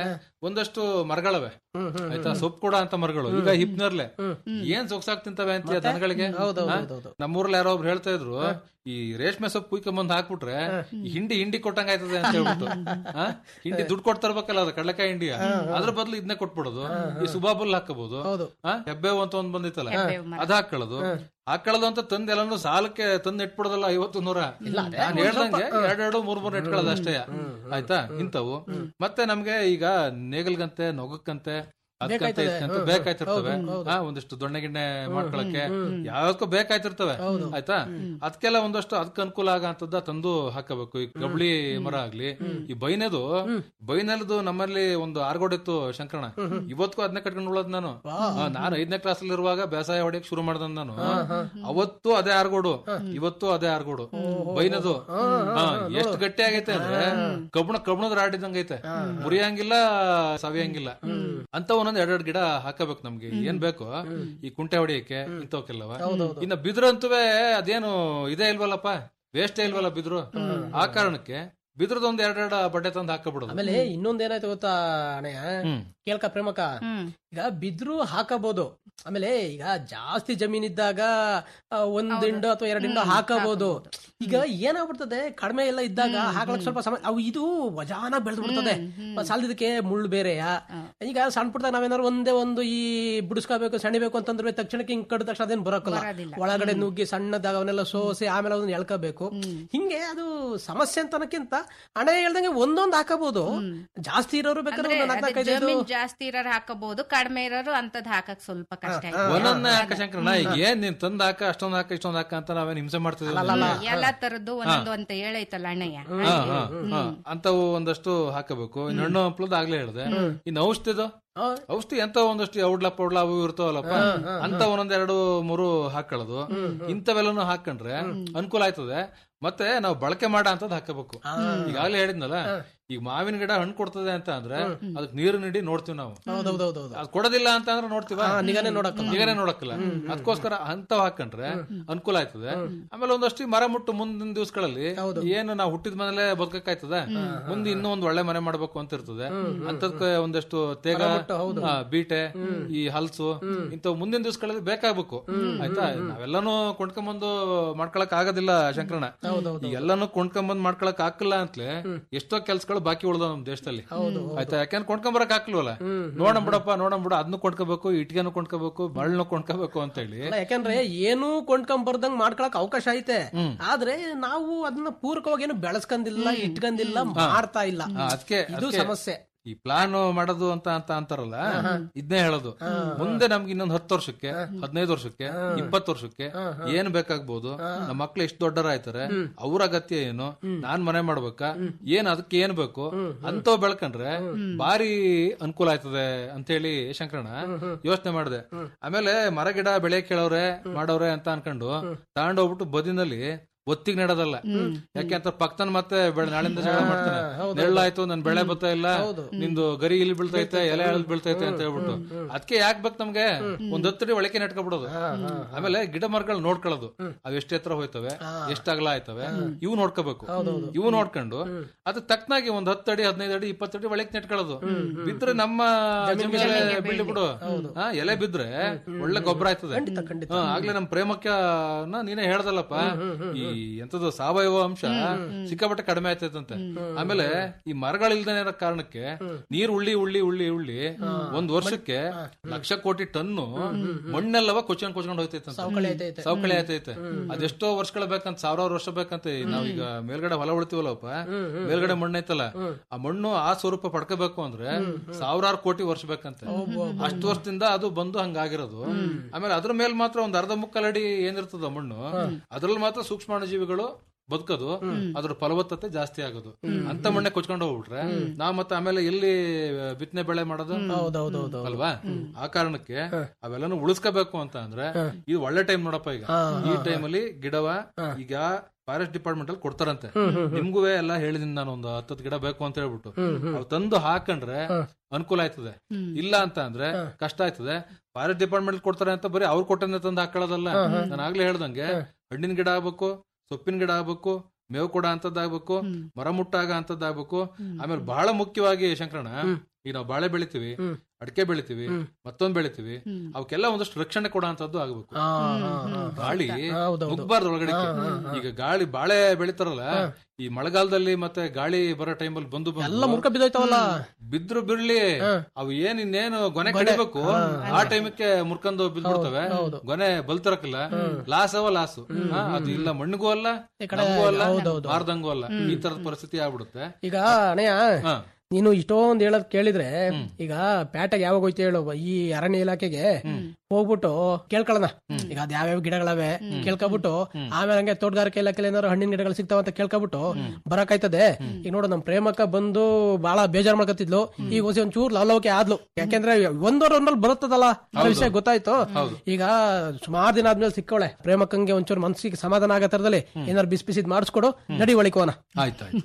[SPEAKER 9] ಒಂದಷ್ಟು ಮರಗಳವೆ ಆಯ್ತಾ ಸೊಪ್ಪು ಕೊಡ ಅಂತ ಮರಗಳು ಈಗ ಹಿಪ್ನರ್ಲೆ ಏನ್ ಸೊಗ್ಸಾಗ್ ತಿಂತವೆ ಅಂತ ದನಗಳಿಗೆ
[SPEAKER 8] ಹೌದು,
[SPEAKER 9] ಹಾ?
[SPEAKER 8] ಹೌದು, ಹೌದು.
[SPEAKER 9] ನಮ್ಮೂರಲ್ಲಿ ಯಾರೋ ಒಬ್ರು ಹೇಳ್ತಾ ಇದ್ರು ಈ ರೇಷ್ಮೆ ಸೊಪ್ಪು ಕುಯ್ಕೊಂಬಂದ್ ಹಾಕ್ಬಿಟ್ರೆ ಈ ಹಿಂಡಿ ಹಿಂಡಿ ಕೊಟ್ಟಂಗ ಆಯ್ತದೆ ಅಂತ ಹೇಳ್ಬಿಟ್ಟು ಹಾ? ಹಿಂಡಿ ದುಡ್ಡು ಕೊಡ್ತಾ ಇರ್ಬೇಕಲ್ಲ ಅದು ಕಡಲೆಕಾಯಿ ಹಿಂಡಿ ಅದ್ರ ಬದಲು ಇದನ್ನೇ ಕೊಟ್ಬಿಡೋದು ಈ ಸುಬಾಬುಲ್ ಹಾಕಬಹುದು ಹೆಬ್ಬೇವು ಅಂತ ಒಂದ್ ಬಂದಿತ್ತಲ್ಲ ಅದ್ ಹಾಕೊಳ್ಳೋದು ಹಾಕೊಳ್ಳೋದು ಅಂತ ತಂದ್ ಎಲ್ಲಾನು ಸಾಲಕ್ಕೆ ತಂದ್ ಇಟ್ಬಿಡೋದಲ್ಲ ಐವತ್ತು ನೂರ ನಾನ್ ಹೇಳ್ದಂಗೆ ಎರಡೆರಡು ಮೂರ್ ಮೂರ್ ಇಟ್ಕೊಳ್ಳೋದು ಅಷ್ಟೇ ಆಯ್ತಾ ಇಂಥವು ಮತ್ತೆ ನಮ್ಗೆ ಈಗ ನೇಗಲ್ಗಂತೆ ನೊಗಕ್ಕಂತೆ ಅದಕ್ಕಂತೆ ಇದಕ್ಕಂತೆ ಬೇಕಾಯ್ತಿರ್ತವೆ ಹಾ ಒಂದಿಷ್ಟು ದೊಣ್ಣೆ ಗಿಣ್ಣೆ ಮಾಡ್ಕೊಳಕ್ಕೆ ಯಾವ್ದಕ್ಕೂ ಬೇಕಾಯ್ತಿರ್ತವೆ ಆಯ್ತಾ ಅದಕ್ಕೆಲ್ಲ ಒಂದಷ್ಟು ಅದಕ್ಕೆ ಅನುಕೂಲ ಆಗಂತದ್ದ ತಂದು ಹಾಕಬೇಕು ಈ ಕಬ್ಳಿ ಮರ ಆಗ್ಲಿ ಈ ಬೈನೆದು ಬೈನೆಲ್ದು ನಮ್ಮಲ್ಲಿ ಒಂದು ಆರ್ಗೋಡಿತ್ತು ಶಂಕರಣ ಇವತ್ತಿಗೂ ಅದನ್ನೇ ಕಟ್ಕೊಂಡು ಉಳೋದ್ ನಾನು ಆ, ನಾನು ಐದನೇ ಕ್ಲಾಸ್ ಅಲ್ಲಿ ಇರುವಾಗ ಬೇಸಾಯ ಹೊಡೆಯಕ್ ಶುರು ಮಾಡ್ದ ನಾನು ಅವತ್ತು ಅದೇ ಆರ್ಗೋಡು ಇವತ್ತು ಅದೇ ಆರ್ಗೋಡು ಬೈನದು ಹಾ, ಎಷ್ಟು ಗಟ್ಟಿ ಆಗೈತೆ ಅಂದ್ರೆ ಕಬ್ಬಣ ಕಬ್ಬಣದ ರಾಡಿದಂಗ ಐತೆ ಮುರಿಯಂಗಿಲ್ಲ ಸವಿಯಂಗಿಲ್ಲ ಅಂತ ಒಂದೊಂದ್ ಎರಡೆರಡು ಗಿಡ ಹಾಕಬೇಕು ನಮ್ಗೆ ಏನ್ ಬೇಕು ಈ ಕುಂಟೆ ಹೊಡಿಯಕ್ಕೆ ಇಂಥವಕ್ಕೆಲ್ಲವ ಇನ್ನ ಬಿದ್ರು ಅಂತುವೆ ಅದೇನು ಇದೇ ಇಲ್ವಲ್ಲಪ್ಪ ವೇಸ್ಟ್ ಇಲ್ವಲ್ಲ ಬಿದ್ರು ಆ ಕಾರಣಕ್ಕೆ ಬಿದ್ರದೊಂದ್ ಎರಡೆರಡು ಬಡ್ಡೆ ತಂದು ಹಾಕಬಿಡೋದು
[SPEAKER 8] ಆಮೇಲೆ ಇನ್ನೊಂದ್ ಏನಾಯ್ತು ಗೊತ್ತಾ ಅಣ್ಣಯ್ಯ ಕೇಳ್ಕ ಪ್ರೇಮಕ ಈಗ ಬಿದ್ರು ಹಾಕಬಹುದು ಆಮೇಲೆ ಈಗ ಜಾಸ್ತಿ ಜಮೀನಿದ್ದಾಗ ಆ, ಒಂದ್ ದಿಂಡು ಅಥವಾ ಎರಡು ದಿಂಡು ಹಾಕಬಹುದು ಈಗ ಏನಾಗ್ಬಿಡ್ತದೆ ಕಡಿಮೆ ಎಲ್ಲ ಇದ್ದಾಗ ಹಾಕ್ಲಕ್ ಸ್ವಲ್ಪ ಸಮಯ ಅವು ಇದು ವಜಾನ ಬೆಳೆದು ಬಿಡ್ತದೆ ಸಾಲದಕ್ಕೆ ಮುಳ್ಳು ಬೇರೆಯಾ ಈಗ ಸಣ್ಣ ಪುಟ್ಟದಾಗ ನಾವೇನಾದ್ರು ಒಂದೇ ಒಂದು ಈ ಬಿಡಿಸ್ಕೋಬೇಕು ಸೆಣಿಬೇಕು ಅಂತಂದ್ರೆ ತಕ್ಷಣಕ್ಕೆ ಹಿಂಗ್ ಕಡಿದ ತಕ್ಷಣ ಅದೇನ್ ಬರೋಕಲ್ಲ ಒಳಗಡೆ ನುಗ್ಗಿ ಸಣ್ಣದಾಗ ಅವನ್ನೆಲ್ಲ ಸೋಸಿ ಆಮೇಲೆ ಅದನ್ನ ಎಳ್ಕೋಬೇಕು ಹಿಂಗೆ ಅದು ಸಮಸ್ಯೆ ಅಂತನಕ್ಕಿಂತ ಹಣ ಹೇಳ್ದಂಗೆ ಒಂದೊಂದು ಹಾಕಬಹುದು ಜಾಸ್ತಿ ಇರೋರು ಬೇಕಾದ್ರೆ ಒಂದು ನಾಲ್ಕು ನಾಲ್ಕೈದು
[SPEAKER 10] ಜಮೀನ್ ಜಾಸ್ತಿ ಇರೋರು ಹಾಕಬಹುದು ಕಡಿಮೆ ಇರೋರು ಅಂತದ್ ಹಾಕಕ್ ಸ್ವಲ್ಪ ಕಷ್ಟ ಆಯ್ತು.
[SPEAKER 9] ಒಂದೊಂದೇ ಹಾಕ ಶಂಕರಣ್ಣ ಈಗ ಏನ್ ನೀನ್ ತಂದ್ ಹಾಕ ಅಷ್ಟೊಂದ್ ಹಾಕ ಇಷ್ಟೊಂದ್ ಹಾಕ ಅಂತ ನಾವೇನ್ ಹಿಂಸೆ ಮಾಡ್ತಿದ್ವಿ
[SPEAKER 10] ಎಲ್ಲಾ ತರದ್ದು ಒಂದೊಂದು ಅಂತ ಹೇಳೈತಲ್ಲ ಅಣ್ಣಯ್ಯ
[SPEAKER 9] ಹಾ, ಹಾ, ಹಾ. ಅಂತವು ಒಂದಷ್ಟು ಹಾಕಬೇಕು ಇನ್ನು ಹಣ್ಣು ಹಂಪ್ಲದ್ ಆಗ್ಲೇ ಹೇಳಿದೆ ಇನ್ನು ಔಷಧಿದು ಔಷಧಿ ಎಂತ ಒಂದಷ್ಟು ಔಡ್ಲ ಪೌಡ್ಲ ಅವು ಇರ್ತಾವಲ್ಲಪ್ಪ ಅಂತ ಒಂದೊಂದ್ ಎರಡು ಮೂರು ಹಾಕೊಳ್ಳೋದು ಇಂಥವೆಲ್ಲನು ಹಾಕೊಂಡ್ರೆ ಅನುಕೂಲ ಆಯ್ತದೆ ಮತ್ತೆ ನಾವು ಬಳಕೆ ಮಾಡ ಅಂತದ್ ಹಾಕಬೇಕು ಈಗಾಗಲೇ ಹೇಳಿದ್ನಲ್ಲ ಈಗ ಮಾವಿನ ಗಿಡ ಹಣ್ಣು ಕೊಡ್ತದೆ ಅಂತ ಅಂದ್ರೆ ಅದಕ್ಕೆ ನೀರು ನೀಡಿ ನೋಡ್ತೀವಿ ನಾವು
[SPEAKER 8] ಹೌದೌದೌದು
[SPEAKER 9] ಅದ್ ಕೊಡೋದಿಲ್ಲ ಅಂತ ಅಂದ್ರೆ ನೋಡ್ತೀವ
[SPEAKER 8] ನಿಗಾನೆ ನೋಡಕ್ಕಲ್ಲ.
[SPEAKER 9] ನಿಗಾನೆ ನೋಡಕ್ಕಲ್ಲ ಅದಕ್ಕೋಸ್ಕರ ಅಂತವ್ ಹಾಕೊಂಡ್ರೆ ಅನುಕೂಲ ಆಯ್ತದೆ ಆಮೇಲೆ ಒಂದಷ್ಟು ಈ ಮರ ಮುಟ್ಟು ಮುಂದಿನ ದಿವಸಗಳಲ್ಲಿ ಏನು ನಾವು ಹುಟ್ಟಿದ ಮೇಲೆ ಬದುಕಕ್ಕಾಯ್ತದೆ ಮುಂದೆ ಇನ್ನೂ ಒಂದ್ ಒಳ್ಳೆ ಮನೆ ಮಾಡ್ಬೇಕು ಅಂತ ಇರ್ತದೆ ಅಂತದಕ್ಕೆ ಒಂದಷ್ಟು ತೇಗ ಆ, ಬೀಟೆ ಈ ಹಲ್ಸು ಇಂಥವು ಮುಂದಿನ ದಿವಸಗಳಲ್ಲಿ ಬೇಕಾಗ್ಬೇಕು ಆಯ್ತಾ ನಾವೆಲ್ಲಾನು ಕೊಂಡ್ಕೊಂಬಂದು ಮಾಡ್ಕೊಳಕ್ ಆಗೋದಿಲ್ಲ ಶಂಕರಣ ಎಲ್ಲಾನು ಕೊಂಡ್ಕೊಂಬಂದ್ ಮಾಡ್ಕೊಳಕ್ ಆಗ್ಲಿಲ್ಲ ಅಂತಲೇ ಎಷ್ಟೋ ಕೆಲ್ಸಗಳು ಬಾಕಿ ಉಳ್ದ ನಮ್ ದೇಶದಲ್ಲಿ ಆಯ್ತಾ ಯಾಕಂದ್ರೆ ಕೊಂಡ್ಕೊಂಬರಕ್ ಆಗ್ಲಿಲ್ವಲ್ಲ ನೋಡಂ ಬಿಡಪ್ಪ ನೋಡಂ ಬಿಡ ಅದನ್ನು ಕೊಂಡ್ಕೋಬೇಕು ಇಟ್ಗೆನು ಕೊಂಡ್ಕೋಬೇಕು ಮಳ್ಳನ್ನು ಕೊಂಡ್ಕೋಬೇಕು ಅಂತ ಹೇಳಿ
[SPEAKER 8] ಅಲ್ಲ, ಯಾಕಂದ್ರೆ ಏನು ಕೊಂಡ್ಕೊಂಡ್ ಬರ್ದಂಗ್ ಮಾಡ್ಕೊಳಕ್ ಅವಕಾಶ ಐತೆ ಆದ್ರೆ ನಾವು ಅದನ್ನ ಪೂರಕವಾಗಿ ಏನು ಬೆಳೆಸ್ಕಂದಿಲ್ಲ ಇಟ್ಕಂದಿಲ್ಲ ಮಾಡ್ತಾ ಇಲ್ಲ
[SPEAKER 9] ಅದಕ್ಕೆ
[SPEAKER 8] ಇದು ಸಮಸ್ಯೆ
[SPEAKER 9] ಈ ಪ್ಲಾನ್ ಮಾಡೋದು ಅಂತ ಅಂತ ಅಂತಾರಲ್ಲ ಇದನ್ನೇ ಹೇಳೋದು ಮುಂದೆ ನಮ್ಗೆ ಇನ್ನೊಂದ್ ಹತ್ತು ವರ್ಷಕ್ಕೆ ಹದಿನೈದು ವರ್ಷಕ್ಕೆ ಇಪ್ಪತ್ತು ವರ್ಷಕ್ಕೆ ಏನ್ ಬೇಕಾಗ್ಬೋದು ನಮ್ಮ ಮಕ್ಳು ಎಷ್ಟು ದೊಡ್ಡರಾಯ್ತಾರೆ ಅವ್ರ ಅಗತ್ಯ ಏನು ನಾನ್ ಮನೆ ಮಾಡ್ಬೇಕಾ ಏನ್ ಅದಕ್ಕೆ ಏನ್ ಬೇಕು ಅಂತವ್ ಬೆಳ್ಕೊಂಡ್ರೆ ಬಾರಿ ಅನುಕೂಲ ಆಯ್ತದೆ ಅಂತ ಹೇಳಿ ಶಂಕರಣ ಯೋಚನೆ ಮಾಡಿದೆ ಆಮೇಲೆ ಮರ ಗಿಡ ಬೆಳೆ ಕೇಳವ್ರೆ ಮಾಡವ್ರೆ ಅಂತ ಅನ್ಕೊಂಡು ತಗೊಂಡೋಗ್ಬಿಟ್ಟು ಬದಿನಲ್ಲಿ ಒತ್ತಿಗೆ ನೆಡೋದಲ್ಲ ಯಾಕೆ ಅಂತ ಪಕ್ಕನ ಮತ್ತೆ ಬೆಳೆ ನಾಳಿಂದ ಜಗಳ ಮಾಡ್ತಾನೆ ನೆರಳಾಯ್ತು ನನ್ ಬೆಳೆ ಬರ್ತಾ ಇಲ್ಲ ನಿಂದು ಗರಿ ಇಲ್ಲಿ ಬೀಳ್ತೈತೆ ಎಲೆ ಎಳದ್ ಬೀಳ್ತೈತೆ ಅಂತ ಹೇಳ್ಬಿಟ್ಟು ಅದಕ್ಕೆ ಯಾಕೆ ಬೇಕು ನಮ್ಗೆ ಒಂದ್ ಹತ್ತಡಿ ಒಳಕೆ ನೆಟ್ಕೊಬಿಡೋದು ಆಮೇಲೆ ಗಿಡ ಮರಗಳು ನೋಡ್ಕೊಳ್ಳೋದು ಅವ್ ಎಷ್ಟು ಎತ್ತರ ಹೋಯ್ತವೆ ಎಷ್ಟ್ ಅಗಲ ಆಯ್ತವೆ ಇವು ನೋಡ್ಕೋಬೇಕು ಇವು ನೋಡ್ಕೊಂಡು ಅದಕ್ಕೆ ತಕ್ಕನಾಗಿ ಒಂದ್ ಹತ್ತು ಅಡಿ ಹದಿನೈದು ಅಡಿ ಇಪ್ಪತ್ತು ಅಡಿ ಒಳಗೆ ನೆಟ್ಕೊಳ್ಳೋದು ಬಿದ್ರೆ ನಮ್ಮ ಜಮೀನಿಗೆ ಬೀಳಿ ಬಿಡು ಹಾ, ಎಲೆ ಬಿದ್ರೆ ಒಳ್ಳೆ ಗೊಬ್ಬರ ಆಯ್ತದೆ ಹಾ, ಆಗ್ಲೇ ನಮ್ ಪ್ರೇಮಕ್ಕೆ ನೀನೇ ಹೇಳ್ದಲ್ಲಪ್ಪ ಈ ಎಂತದ್ದು ಸಾವಯವ ಅಂಶ ಸಿಕ್ಕಾಪಟ್ಟೆ ಕಡಿಮೆ ಆಯ್ತೈತಂತೆ ಆಮೇಲೆ ಈ ಮರಗಳಿಲ್ದೇ ಇರೋ ಕಾರಣಕ್ಕೆ ನೀರ್ ಉಳ್ಳಿ ಉಳ್ಳಿ ಉಳ್ಳಿ ಉಳ್ಳಿ ಒಂದ್ ವರ್ಷಕ್ಕೆ ಲಕ್ಷ ಕೋಟಿ ಟನ್ನು ಮಣ್ಣೆಲ್ಲವ ಕೊಚ್ಕೊಂಡ್ ಕೊಚ್ಕೊಂಡ್ ಹೋಯ್ತೈತೆ ಸವಕಳಿ ಆಯ್ತೈತೆ ಅದೆಷ್ಟೋ ವರ್ಷಗಳ ಬೇಕಂತ ಸಾವಿರಾರು ವರ್ಷ ಬೇಕಂತ ನಾವೀಗ ಮೇಲ್ಗಡೆ ಹೊಲ ಉಳ್ತೀವಲ್ಲಪ್ಪ ಮೇಲ್ಗಡೆ ಮಣ್ಣು ಐತಲ್ಲ ಆ ಮಣ್ಣು ಆ ಸ್ವರೂಪ ಪಡ್ಕೋಬೇಕು ಅಂದ್ರೆ ಸಾವಿರಾರು ಕೋಟಿ ವರ್ಷ ಬೇಕಂತೆ ಅಷ್ಟು ವರ್ಷದಿಂದ ಅದು ಬಂದು ಹಂಗಾಗಿರೋದು ಆಮೇಲೆ ಅದ್ರ ಮೇಲೆ ಮಾತ್ರ ಒಂದ್ ಅರ್ಧ ಮುಕ್ಕಾಲ್ ಅಡಿ ಏನಿರ್ತದ ಮಣ್ಣು ಅದ್ರಲ್ಲಿ ಮಾತ್ರ ಸೂಕ್ಷ್ಮಾಣು ಜೀವಿಗಳು ಬದುಕೋದು ಅದ್ರ ಫಲವತ್ತತೆ ಜಾಸ್ತಿ ಆಗೋದು ಅಂತ ಮಣ್ಣೆ ಕೊಚ್ಕೊಂಡು ಹೋಗ್ಬಿಟ್ರೆ ನಾವ್ ಮತ್ತೆ ಆಮೇಲೆ ಎಲ್ಲಿ ಬಿತ್ತನೆ ಬೆಳೆ ಮಾಡೋದು
[SPEAKER 8] ಹೌದೌದೌದು
[SPEAKER 9] ಅಲ್ವಾ ಆ ಕಾರಣಕ್ಕೆ ಅವೆಲ್ಲನೂ ಉಳಿಸ್ಕೋಬೇಕು ಅಂತ ಅಂದ್ರೆ ಇದು ಒಳ್ಳೆ ಟೈಮ್ ನೋಡಪ್ಪ ಈಗ ಈ ಟೈಮಲ್ಲಿ ಗಿಡವ ಈಗ ಫಾರೆಸ್ಟ್ ಡಿಪಾರ್ಟ್ಮೆಂಟ್ ಅಲ್ಲಿ ಕೊಡ್ತಾರಂತೆ ನಿಮ್ಗೂ ಎಲ್ಲ ಹೇಳಿದೀನಿ ನಾನು ಒಂದು ಹತ್ತತ್ತು ಗಿಡ ಬೇಕು ಅಂತ ಹೇಳ್ಬಿಟ್ಟು ಅವ್ ತಂದು ಹಾಕೊಂಡ್ರೆ ಅನುಕೂಲ ಆಯ್ತದೆ ಇಲ್ಲ ಅಂತ ಅಂದ್ರೆ ಕಷ್ಟ ಆಯ್ತದೆ ಫಾರೆಸ್ಟ್ ಡಿಪಾರ್ಟ್ಮೆಂಟ್ ಕೊಡ್ತಾರೆ ಅಂತ ಬರೀ ಅವ್ರು ಕೊಟ್ಟನ್ನೇ ತಂದು ಹಾಕೊಳ್ಳೋದಲ್ಲ ನಾನು ಆಗ್ಲೇ ಹೇಳ್ದಂಗೆ ಹಣ್ಣಿನ ಗಿಡ ಆಗ್ಬೇಕು ಸೊಪ್ಪಿನ ಗಿಡ ಆಗ್ಬೇಕು ಮೇವು ಕೊಡ ಅಂತದ್ದಾಗ್ಬೇಕು ಮರ ಮುಟ್ಟಾಗ ಅಂತದ್ದಾಗ್ಬೇಕು ಆಮೇಲೆ ಬಹಳ ಮುಖ್ಯವಾಗಿ ಶಂಕರಣ ಈಗ ನಾವು ಬಾಳೆ ಬೆಳಿತೀವಿ ಅಡಿಕೆ ಬೆಳಿತೀವಿ ಮತ್ತೊಂದ್ ಬೆಳಿತೀವಿ ಅವಕ್ಕೆಲ್ಲ ಒಂದಷ್ಟು ರಕ್ಷಣೆ ಕೊಡೋಂಥದ್ದು ಆಗ್ಬೇಕು
[SPEAKER 8] ಹಾ, ಹಾ, ಹಾ.
[SPEAKER 9] ಗಾಳಿ
[SPEAKER 8] ಹೌದೌದು.
[SPEAKER 9] ನುಗ್ಬಾರ್ದು ಒಳಗಡೆ
[SPEAKER 8] ಹಾ, ಹಾ, ಹಾ.
[SPEAKER 9] ಈಗ ಗಾಳಿ ಬಾಳೆ ಬೆಳಿತಾರಲ್ಲ ಈ ಮಳೆಗಾಲದಲ್ಲಿ ಮತ್ತೆ ಗಾಳಿ ಬರೋ ಟೈಮಲ್ಲಿ ಬಂದು ಬಂದು
[SPEAKER 8] ಎಲ್ಲ ಮುರ್ಕ ಬಿದ್ದೋಯ್ತವಲ್ಲ
[SPEAKER 9] ಬಿದ್ರು ಬಿರ್ಲಿ ಅವು ಏನ್ ಇನ್ನೇನು ಗೊನೆ ಕಡಿಬೇಕು ಆ ಟೈಮಕ್ಕೆ ಮುರ್ಕೊಂಡು ಬಿದ್ಬಿಡ್ತವೆ ಗೊನೆ ಬಲ್ತಿರಕಿಲ್ಲ ಲಾಸ್ ಅವ ಲಾಸ್ ಅದು ಇಲ್ಲ ಮಣ್ಣಿಗೂ ಅಲ್ಲ ನಮ್ಗೂ ಅಲ್ಲ
[SPEAKER 8] ಹೌದೌದು.
[SPEAKER 9] ಮಾರ್ದಂಗೂ ಅಲ್ಲ ಈ ತರದ ಪರಿಸ್ಥಿತಿ ಆಗ್ಬಿಡುತ್ತೆ
[SPEAKER 8] ಈಗ ಅಣಯ್ಯ
[SPEAKER 9] ಹಾ.
[SPEAKER 8] ನೀನು ಇಷ್ಟೊಂದ್ ಹೇಳೋದ್ ಕೇಳಿದ್ರೆ ಈಗ ಪ್ಯಾಟೆಗೆ ಯಾವಾಗ ಹೋಯ್ತು ಹೇಳು ಈ ಅರಣ್ಯ ಇಲಾಖೆಗೆ ಹೋಗ್ಬಿಟ್ಟು ಕೇಳ್ಕೊಳ್ಳೋಣ ಈಗ ಅದ್ ಯಾವ್ಯಾವ ಗಿಡಗಳವೆ ಕೇಳ್ಕೊಬಿಟ್ಟು ಆಮೇಲೆ ಹಂಗೆ ತೋಟಗಾರಿಕೆ ಇಲಾಖೆ ಏನಾದ್ರು ಹಣ್ಣಿನ ಗಿಡಗಳು ಸಿಗ್ತಾವ ಅಂತ ಕೇಳ್ಕೊಬಿಟ್ಟು ಬರಕಾಯ್ತದೆ ಈಗ ನೋಡು ನಮ್ ಪ್ರೇಮಕ್ಕ ಬಂದು ಬಹಳ ಬೇಜಾರ್ ಮಾಡ್ಕೊತಿದ್ಲು ಈಗ ಹೊಸ ಒಂಚೂರು ಲವಲವಿಕೆ ಆದ್ಲು ಯಾಕೆಂದ್ರೆ ಒಂದೂವರೆ ಒಂದ್ರಲ್ಲಿ ಬರುತ್ತದಲ್ಲ ಆ ವಿಷಯ ಗೊತ್ತಾಯ್ತು ಈಗ ಸುಮಾರು ದಿನ ಆದ್ಮೇಲೆ ಸಿಕ್ಕವಳೆ ಪ್ರೇಮಕ್ಕಂಗೆ ಒಂಚೂರು ಮನ್ಸಿಗೆ ಸಮಾಧಾನ ಆಗೋ ತರದಲ್ಲಿ ಏನಾರು ಬಿಸಿ ಬಿಸಿದ್ ಮಾಡಿಸ್ಕೊಡು ನಡಿ ಒಳಿಕೋನ
[SPEAKER 9] ಆಯ್ತಾಯ್ತು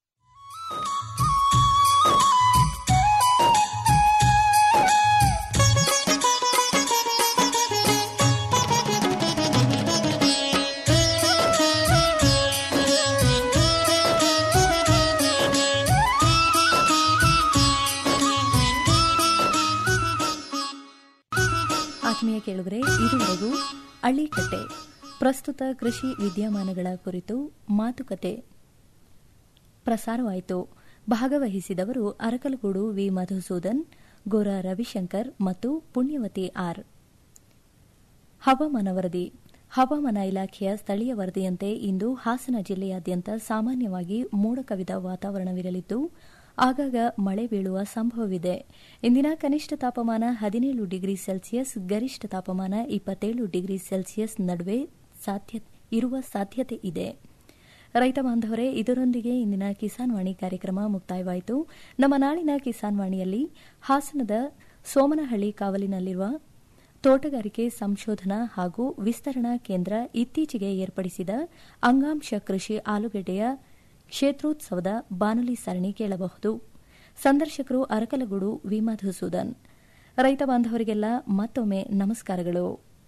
[SPEAKER 7] ಆತ್ಮೀಯ ಕೇಳುಗರೆ ಇದುವರೆಗೂ ಅಳ್ಳಿಕಟ್ಟೆ ಪ್ರಸ್ತುತ ಕೃಷಿ ವಿದ್ಯಮಾನಗಳ ಕುರಿತು ಮಾತುಕತೆ ಪ್ರಸಾರವಾಯಿತು ಭಾಗವಹಿಸಿದವರು ಅರಕಲಗೂಡು ವಿ ಮಧುಸೂದನ್ ಗೋರ ರವಿಶಂಕರ್ ಮತ್ತು ಪುಣ್ಯವತಿ ಆರ್ ಹವಾಮಾನ ವರದಿ ಹವಾಮಾನ ಇಲಾಖೆಯ ಸ್ಥಳೀಯ ವರದಿಯಂತೆ ಇಂದು ಹಾಸನ ಜಿಲ್ಲೆಯಾದ್ಯಂತ ಸಾಮಾನ್ಯವಾಗಿ ಮೋಡ ಕವಿದ ವಾತಾವರಣವಿರಲಿದ್ದು ಆಗಾಗ ಮಳೆ ಬೀಳುವ ಸಂಭವವಿದೆ ಇಂದಿನ ಕನಿಷ್ಠ ತಾಪಮಾನ ಹದಿನೇಳು ಡಿಗ್ರಿ ಸೆಲ್ಸಿಯಸ್ ಗರಿಷ್ಠ ತಾಪಮಾನ ಇಪ್ಪತ್ತೇಳು ಡಿಗ್ರಿ ಸೆಲ್ಸಿಯಸ್ ನಡುವೆ ಇರುವ ಸಾಧ್ಯತೆ ಇದೆ ರೈತ ಬಾಂಧವರೇ ಇದರೊಂದಿಗೆ ಇಂದಿನ ಕಿಸಾನ್ ವಾಣಿ ಕಾರ್ಯಕ್ರಮ ಮುಕ್ತಾಯವಾಯಿತು ನಮ್ಮ ನಾಳಿನ ಕಿಸಾನ್ ವಾಣಿಯಲ್ಲಿ ಹಾಸನದ ಸೋಮನಹಳ್ಳಿ ಕಾವಲಿನಲ್ಲಿರುವ ತೋಟಗಾರಿಕೆ ಸಂಶೋಧನಾ ಹಾಗೂ ವಿಸ್ತರಣಾ ಕೇಂದ್ರ ಇತ್ತೀಚೆಗೆ ಏರ್ಪಡಿಸಿದ ಅಂಗಾಂಶ ಕೃಷಿ ಆಲೂಗೆಡ್ಡೆಯ ಕ್ಷೇತ್ರೋತ್ಸವದ ಬಾನುಲಿ ಸರಣಿ ಕೇಳಬಹುದು ಸಂದರ್ಶಕರು ಅರಕಲಗೂಡು ವಿ ಮಧುಸೂದನ್ ರೈತ ಬಾಂಧವರಿಗೆಲ್ಲ ಮತ್ತೊಮ್ಮೆ ನಮಸ್ಕಾರಗಳು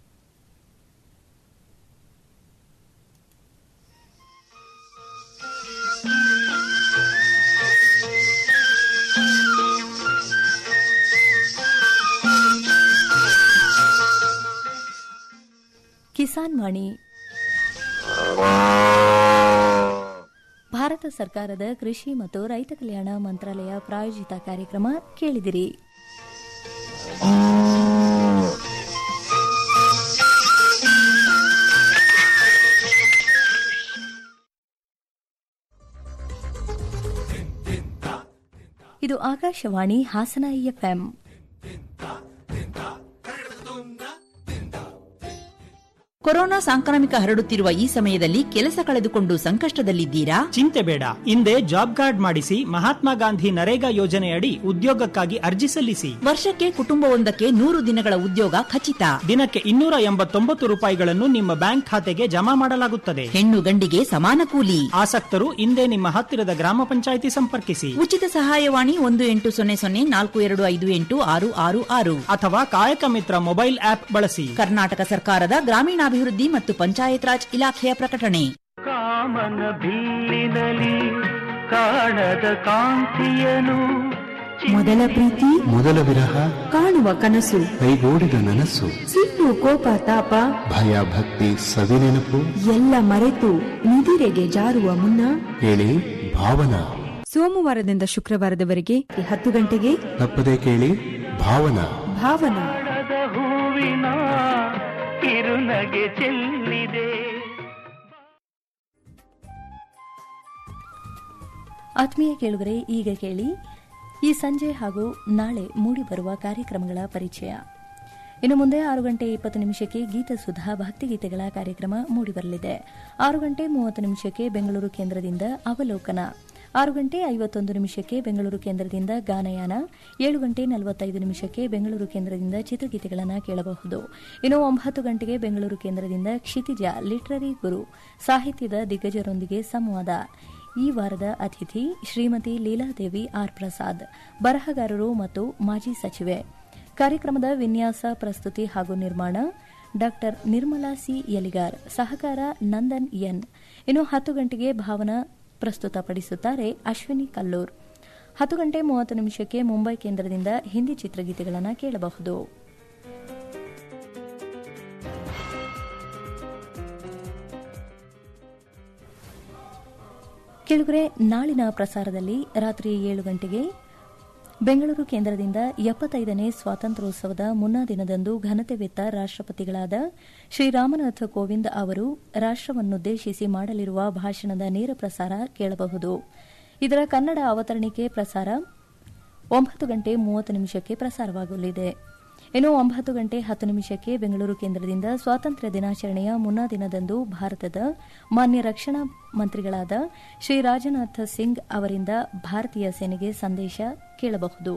[SPEAKER 7] ಕಿಸಾನ್ ವಾಣಿ ಭಾರತ ಸರ್ಕಾರದ ಕೃಷಿ ಮತ್ತು ರೈತ ಕಲ್ಯಾಣ ಮಂತ್ರಾಲಯ ಪ್ರಾಯೋಜಿತ ಕಾರ್ಯಕ್ರಮ ಕೇಳಿದಿರಿ ಇದು ಆಕಾಶವಾಣಿ ಹಾಸನ ಎಫ್ಎಂ
[SPEAKER 2] ಕೊರೋನಾ ಸಾಂಕ್ರಾಮಿಕ ಹರಡುತ್ತಿರುವ ಈ ಸಮಯದಲ್ಲಿ ಕೆಲಸ ಕಳೆದುಕೊಂಡು ಸಂಕಷ್ಟದಲ್ಲಿದ್ದೀರಾ
[SPEAKER 3] ಚಿಂತೆ ಬೇಡ ಹಿಂದೆ ಜಾಬ್ ಕಾರ್ಡ್ ಮಾಡಿಸಿ ಮಹಾತ್ಮ ಗಾಂಧಿ ನರೇಗಾ ಯೋಜನೆಯಡಿ ಉದ್ಯೋಗಕ್ಕಾಗಿ ಅರ್ಜಿ ಸಲ್ಲಿಸಿ
[SPEAKER 2] ವರ್ಷಕ್ಕೆ ಕುಟುಂಬವೊಂದಕ್ಕೆ ನೂರು ದಿನಗಳ ಉದ್ಯೋಗ ಖಚಿತ
[SPEAKER 3] ದಿನಕ್ಕೆ ಇನ್ನೂರ ಎಂಬತ್ತೊಂಬತ್ತು ರೂಪಾಯಿಗಳನ್ನು ನಿಮ್ಮ ಬ್ಯಾಂಕ್ ಖಾತೆಗೆ ಜಮಾ ಮಾಡಲಾಗುತ್ತದೆ
[SPEAKER 2] ಹೆಣ್ಣು ಗಂಡಿಗೆ ಸಮಾನ ಕೂಲಿ
[SPEAKER 3] ಆಸಕ್ತರು ಹಿಂದೆ ನಿಮ್ಮ ಹತ್ತಿರದ ಗ್ರಾಮ ಪಂಚಾಯಿತಿ ಸಂಪರ್ಕಿಸಿ
[SPEAKER 2] ಉಚಿತ ಸಹಾಯವಾಣಿ ಒಂದು ಎಂಟು ಸೊನ್ನೆ ಸೊನ್ನೆ ನಾಲ್ಕು ಎರಡು ಐದು ಎಂಟು ಆರು ಆರು ಆರು
[SPEAKER 3] ಅಥವಾ ಕಾಯಕ ಮಿತ್ರ ಮೊಬೈಲ್ ಆಪ್ ಬಳಸಿ
[SPEAKER 2] ಕರ್ನಾಟಕ ಸರ್ಕಾರದ ಗ್ರಾಮೀಣಾಭಿವೃದ್ಧಿ ಮತ್ತು ಪಂಚಾಯತ್ ರಾಜ್ ಇಲಾಖೆಯ ಪ್ರಕಟಣೆ
[SPEAKER 11] ಕಾಮನ ಬಿಲ್ಲಿನಲಿ ಕಾಣದ ಕಾಂತಿಯನು
[SPEAKER 12] ಮೊದಲ ಪ್ರೀತಿ
[SPEAKER 13] ಮೊದಲ ವಿರಹ
[SPEAKER 12] ಕಾಣುವ ಕನಸು
[SPEAKER 13] ಕೈಗೂಡಿದ ನನಸು
[SPEAKER 12] ಸಿಟ್ಟು ಕೋಪ ತಾಪ
[SPEAKER 13] ಭಯ ಭಕ್ತಿ ಸವಿನೆನಪು
[SPEAKER 12] ಎಲ್ಲ ಮರೆತು ನಿದಿರೆಗೆ ಜಾರುವ ಮುನ್ನ
[SPEAKER 13] ಕೇಳಿ ಭಾವನಾ
[SPEAKER 12] ಸೋಮವಾರದಿಂದ ಶುಕ್ರವಾರದವರೆಗೆ ಹತ್ತು ಗಂಟೆಗೆ
[SPEAKER 13] ತಪ್ಪದೆ ಕೇಳಿ ಭಾವನಾ
[SPEAKER 12] ಭಾವನಾ
[SPEAKER 11] ಹೂವಿನ ಕಿರುನಗೆ ಚೆಲ್ಲಿದೆ
[SPEAKER 7] ಆತ್ಮೀಯ ಕೇಳುಗರೆ ಈಗ ಕೇಳಿ ಈ ಸಂಜೆ ಹಾಗೂ ನಾಳೆ ಮೂಡಿಬರುವ ಕಾರ್ಯಕ್ರಮಗಳ ಪರಿಚಯ ಇನ್ನು ಮುಂದೆ ಆರು ಗಂಟೆ ಇಪ್ಪತ್ತು ನಿಮಿಷಕ್ಕೆ ಗೀತಸುಧಾ ಭಕ್ತಿಗೀತೆಗಳ ಕಾರ್ಯಕ್ರಮ ಮೂಡಿಬರಲಿದೆ ಆರು ಗಂಟೆ ಮೂವತ್ತು ನಿಮಿಷಕ್ಕೆ ಬೆಂಗಳೂರು ಕೇಂದ್ರದಿಂದ ಅವಲೋಕನ ಆರು ಗಂಟೆ ಐವತ್ತೊಂದು ನಿಮಿಷಕ್ಕೆ ಬೆಂಗಳೂರು ಕೇಂದ್ರದಿಂದ ಗಾನಯಾನ ಏಳು ಗಂಟೆ ನಲವತ್ತೈದು ನಿಮಿಷಕ್ಕೆ ಬೆಂಗಳೂರು ಕೇಂದ್ರದಿಂದ ಚಿತ್ರಗೀತೆಗಳನ್ನು ಕೇಳಬಹುದು ಇನ್ನು ಒಂಬತ್ತು ಗಂಟೆಗೆ ಬೆಂಗಳೂರು ಕೇಂದ್ರದಿಂದ ಕ್ಷಿತಿಜ ಲಿಟ್ರರಿ ಗುರು ಸಾಹಿತ್ಯದ ದಿಗ್ಗಜರೊಂದಿಗೆ ಸಂವಾದ ಈ ವಾರದ ಅತಿಥಿ ಶ್ರೀಮತಿ ಲೀಲಾದೇವಿ ಆರ್ ಪ್ರಸಾದ್ ಬರಹಗಾರರು ಮತ್ತು ಮಾಜಿ ಸಚಿವೆ ಕಾರ್ಯಕ್ರಮದ ವಿನ್ಯಾಸ ಪ್ರಸ್ತುತಿ ಹಾಗೂ ನಿರ್ಮಾಣ ಡಾ ನಿರ್ಮಲಾ ಸಿ ಯಲಿಗಾರ್ ಸಹಕಾರ ನಂದನ್ ಎನ್ ಇನ್ನು ಹತ್ತು ಗಂಟೆಗೆ ಭಾವನಾ ಪ್ರಸ್ತುತಪಡಿಸುತ್ತಾರೆ ಅಶ್ವಿನಿ ಕಲ್ಲೂರ್ ಹತ್ತು ಗಂಟೆ ಮೂವತ್ತು ನಿಮಿಷಕ್ಕೆ ಮುಂಬೈ ಕೇಂದ್ರದಿಂದ ಹಿಂದಿ ಚಿತ್ರಗೀತೆಗಳನ್ನು ಕೇಳಬಹುದು ಕೆಳಗರೆ ನಾಳಿನ ಪ್ರಸಾರದಲ್ಲಿ ರಾತ್ರಿ ಏಳು ಗಂಟೆಗೆ ಬೆಂಗಳೂರು ಕೇಂದ್ರದಿಂದ ಎಪ್ಪತ್ತೈದನೇ ಸ್ವಾತಂತ್ರ್ಯೋತ್ಸವದ ಮುನ್ನಾ ದಿನದಂದು ಘನತೆವೆತ್ತ ರಾಷ್ಟಪತಿಗಳಾದ ಶ್ರೀ ರಾಮನಾಥ ಕೋವಿಂದ್ ಅವರು ರಾಷ್ಟವನ್ನುದ್ದೇಶಿಸಿ ಮಾಡಲಿರುವ ಭಾಷಣದ ನೇರ ಪ್ರಸಾರ ಕೇಳಬಹುದು ಇದರ ಕನ್ನಡ ಅವತರಣಿಕೆ ಪ್ರಸಾರ ಒಂಬತ್ತು ಗಂಟೆ ಮೂವತ್ತು ನಿಮಿಷಕ್ಕೆ ಪ್ರಸಾರವಾಗಲಿದೆ ಇನ್ನು ಒಂಬತ್ತು ಗಂಟೆ ಹತ್ತು ನಿಮಿಷಕ್ಕೆ ಬೆಂಗಳೂರು ಕೇಂದ್ರದಿಂದ ಸ್ವಾತಂತ್ರ್ಯ ದಿನಾಚರಣೆಯ ಮುನ್ನಾ ದಿನದಂದು ಭಾರತದ ಮಾನ್ಯ ರಕ್ಷಣಾ ಮಂತ್ರಿಗಳಾದ ಶ್ರೀ ರಾಜನಾಥ್ ಸಿಂಗ್ ಅವರಿಂದ ಭಾರತೀಯ ಸೇನೆಗೆ ಸಂದೇಶ ಕೇಳಬಹುದು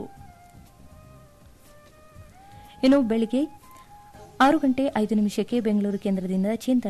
[SPEAKER 7] ಇನ್ನು ಬೆಳಿಗ್ಗೆ ಆರು ಗಂಟೆ ಐದು ನಿಮಿಷಕ್ಕೆ ಬೆಂಗಳೂರು ಕೇಂದ್ರದಿಂದ ಚಿಂತನೆ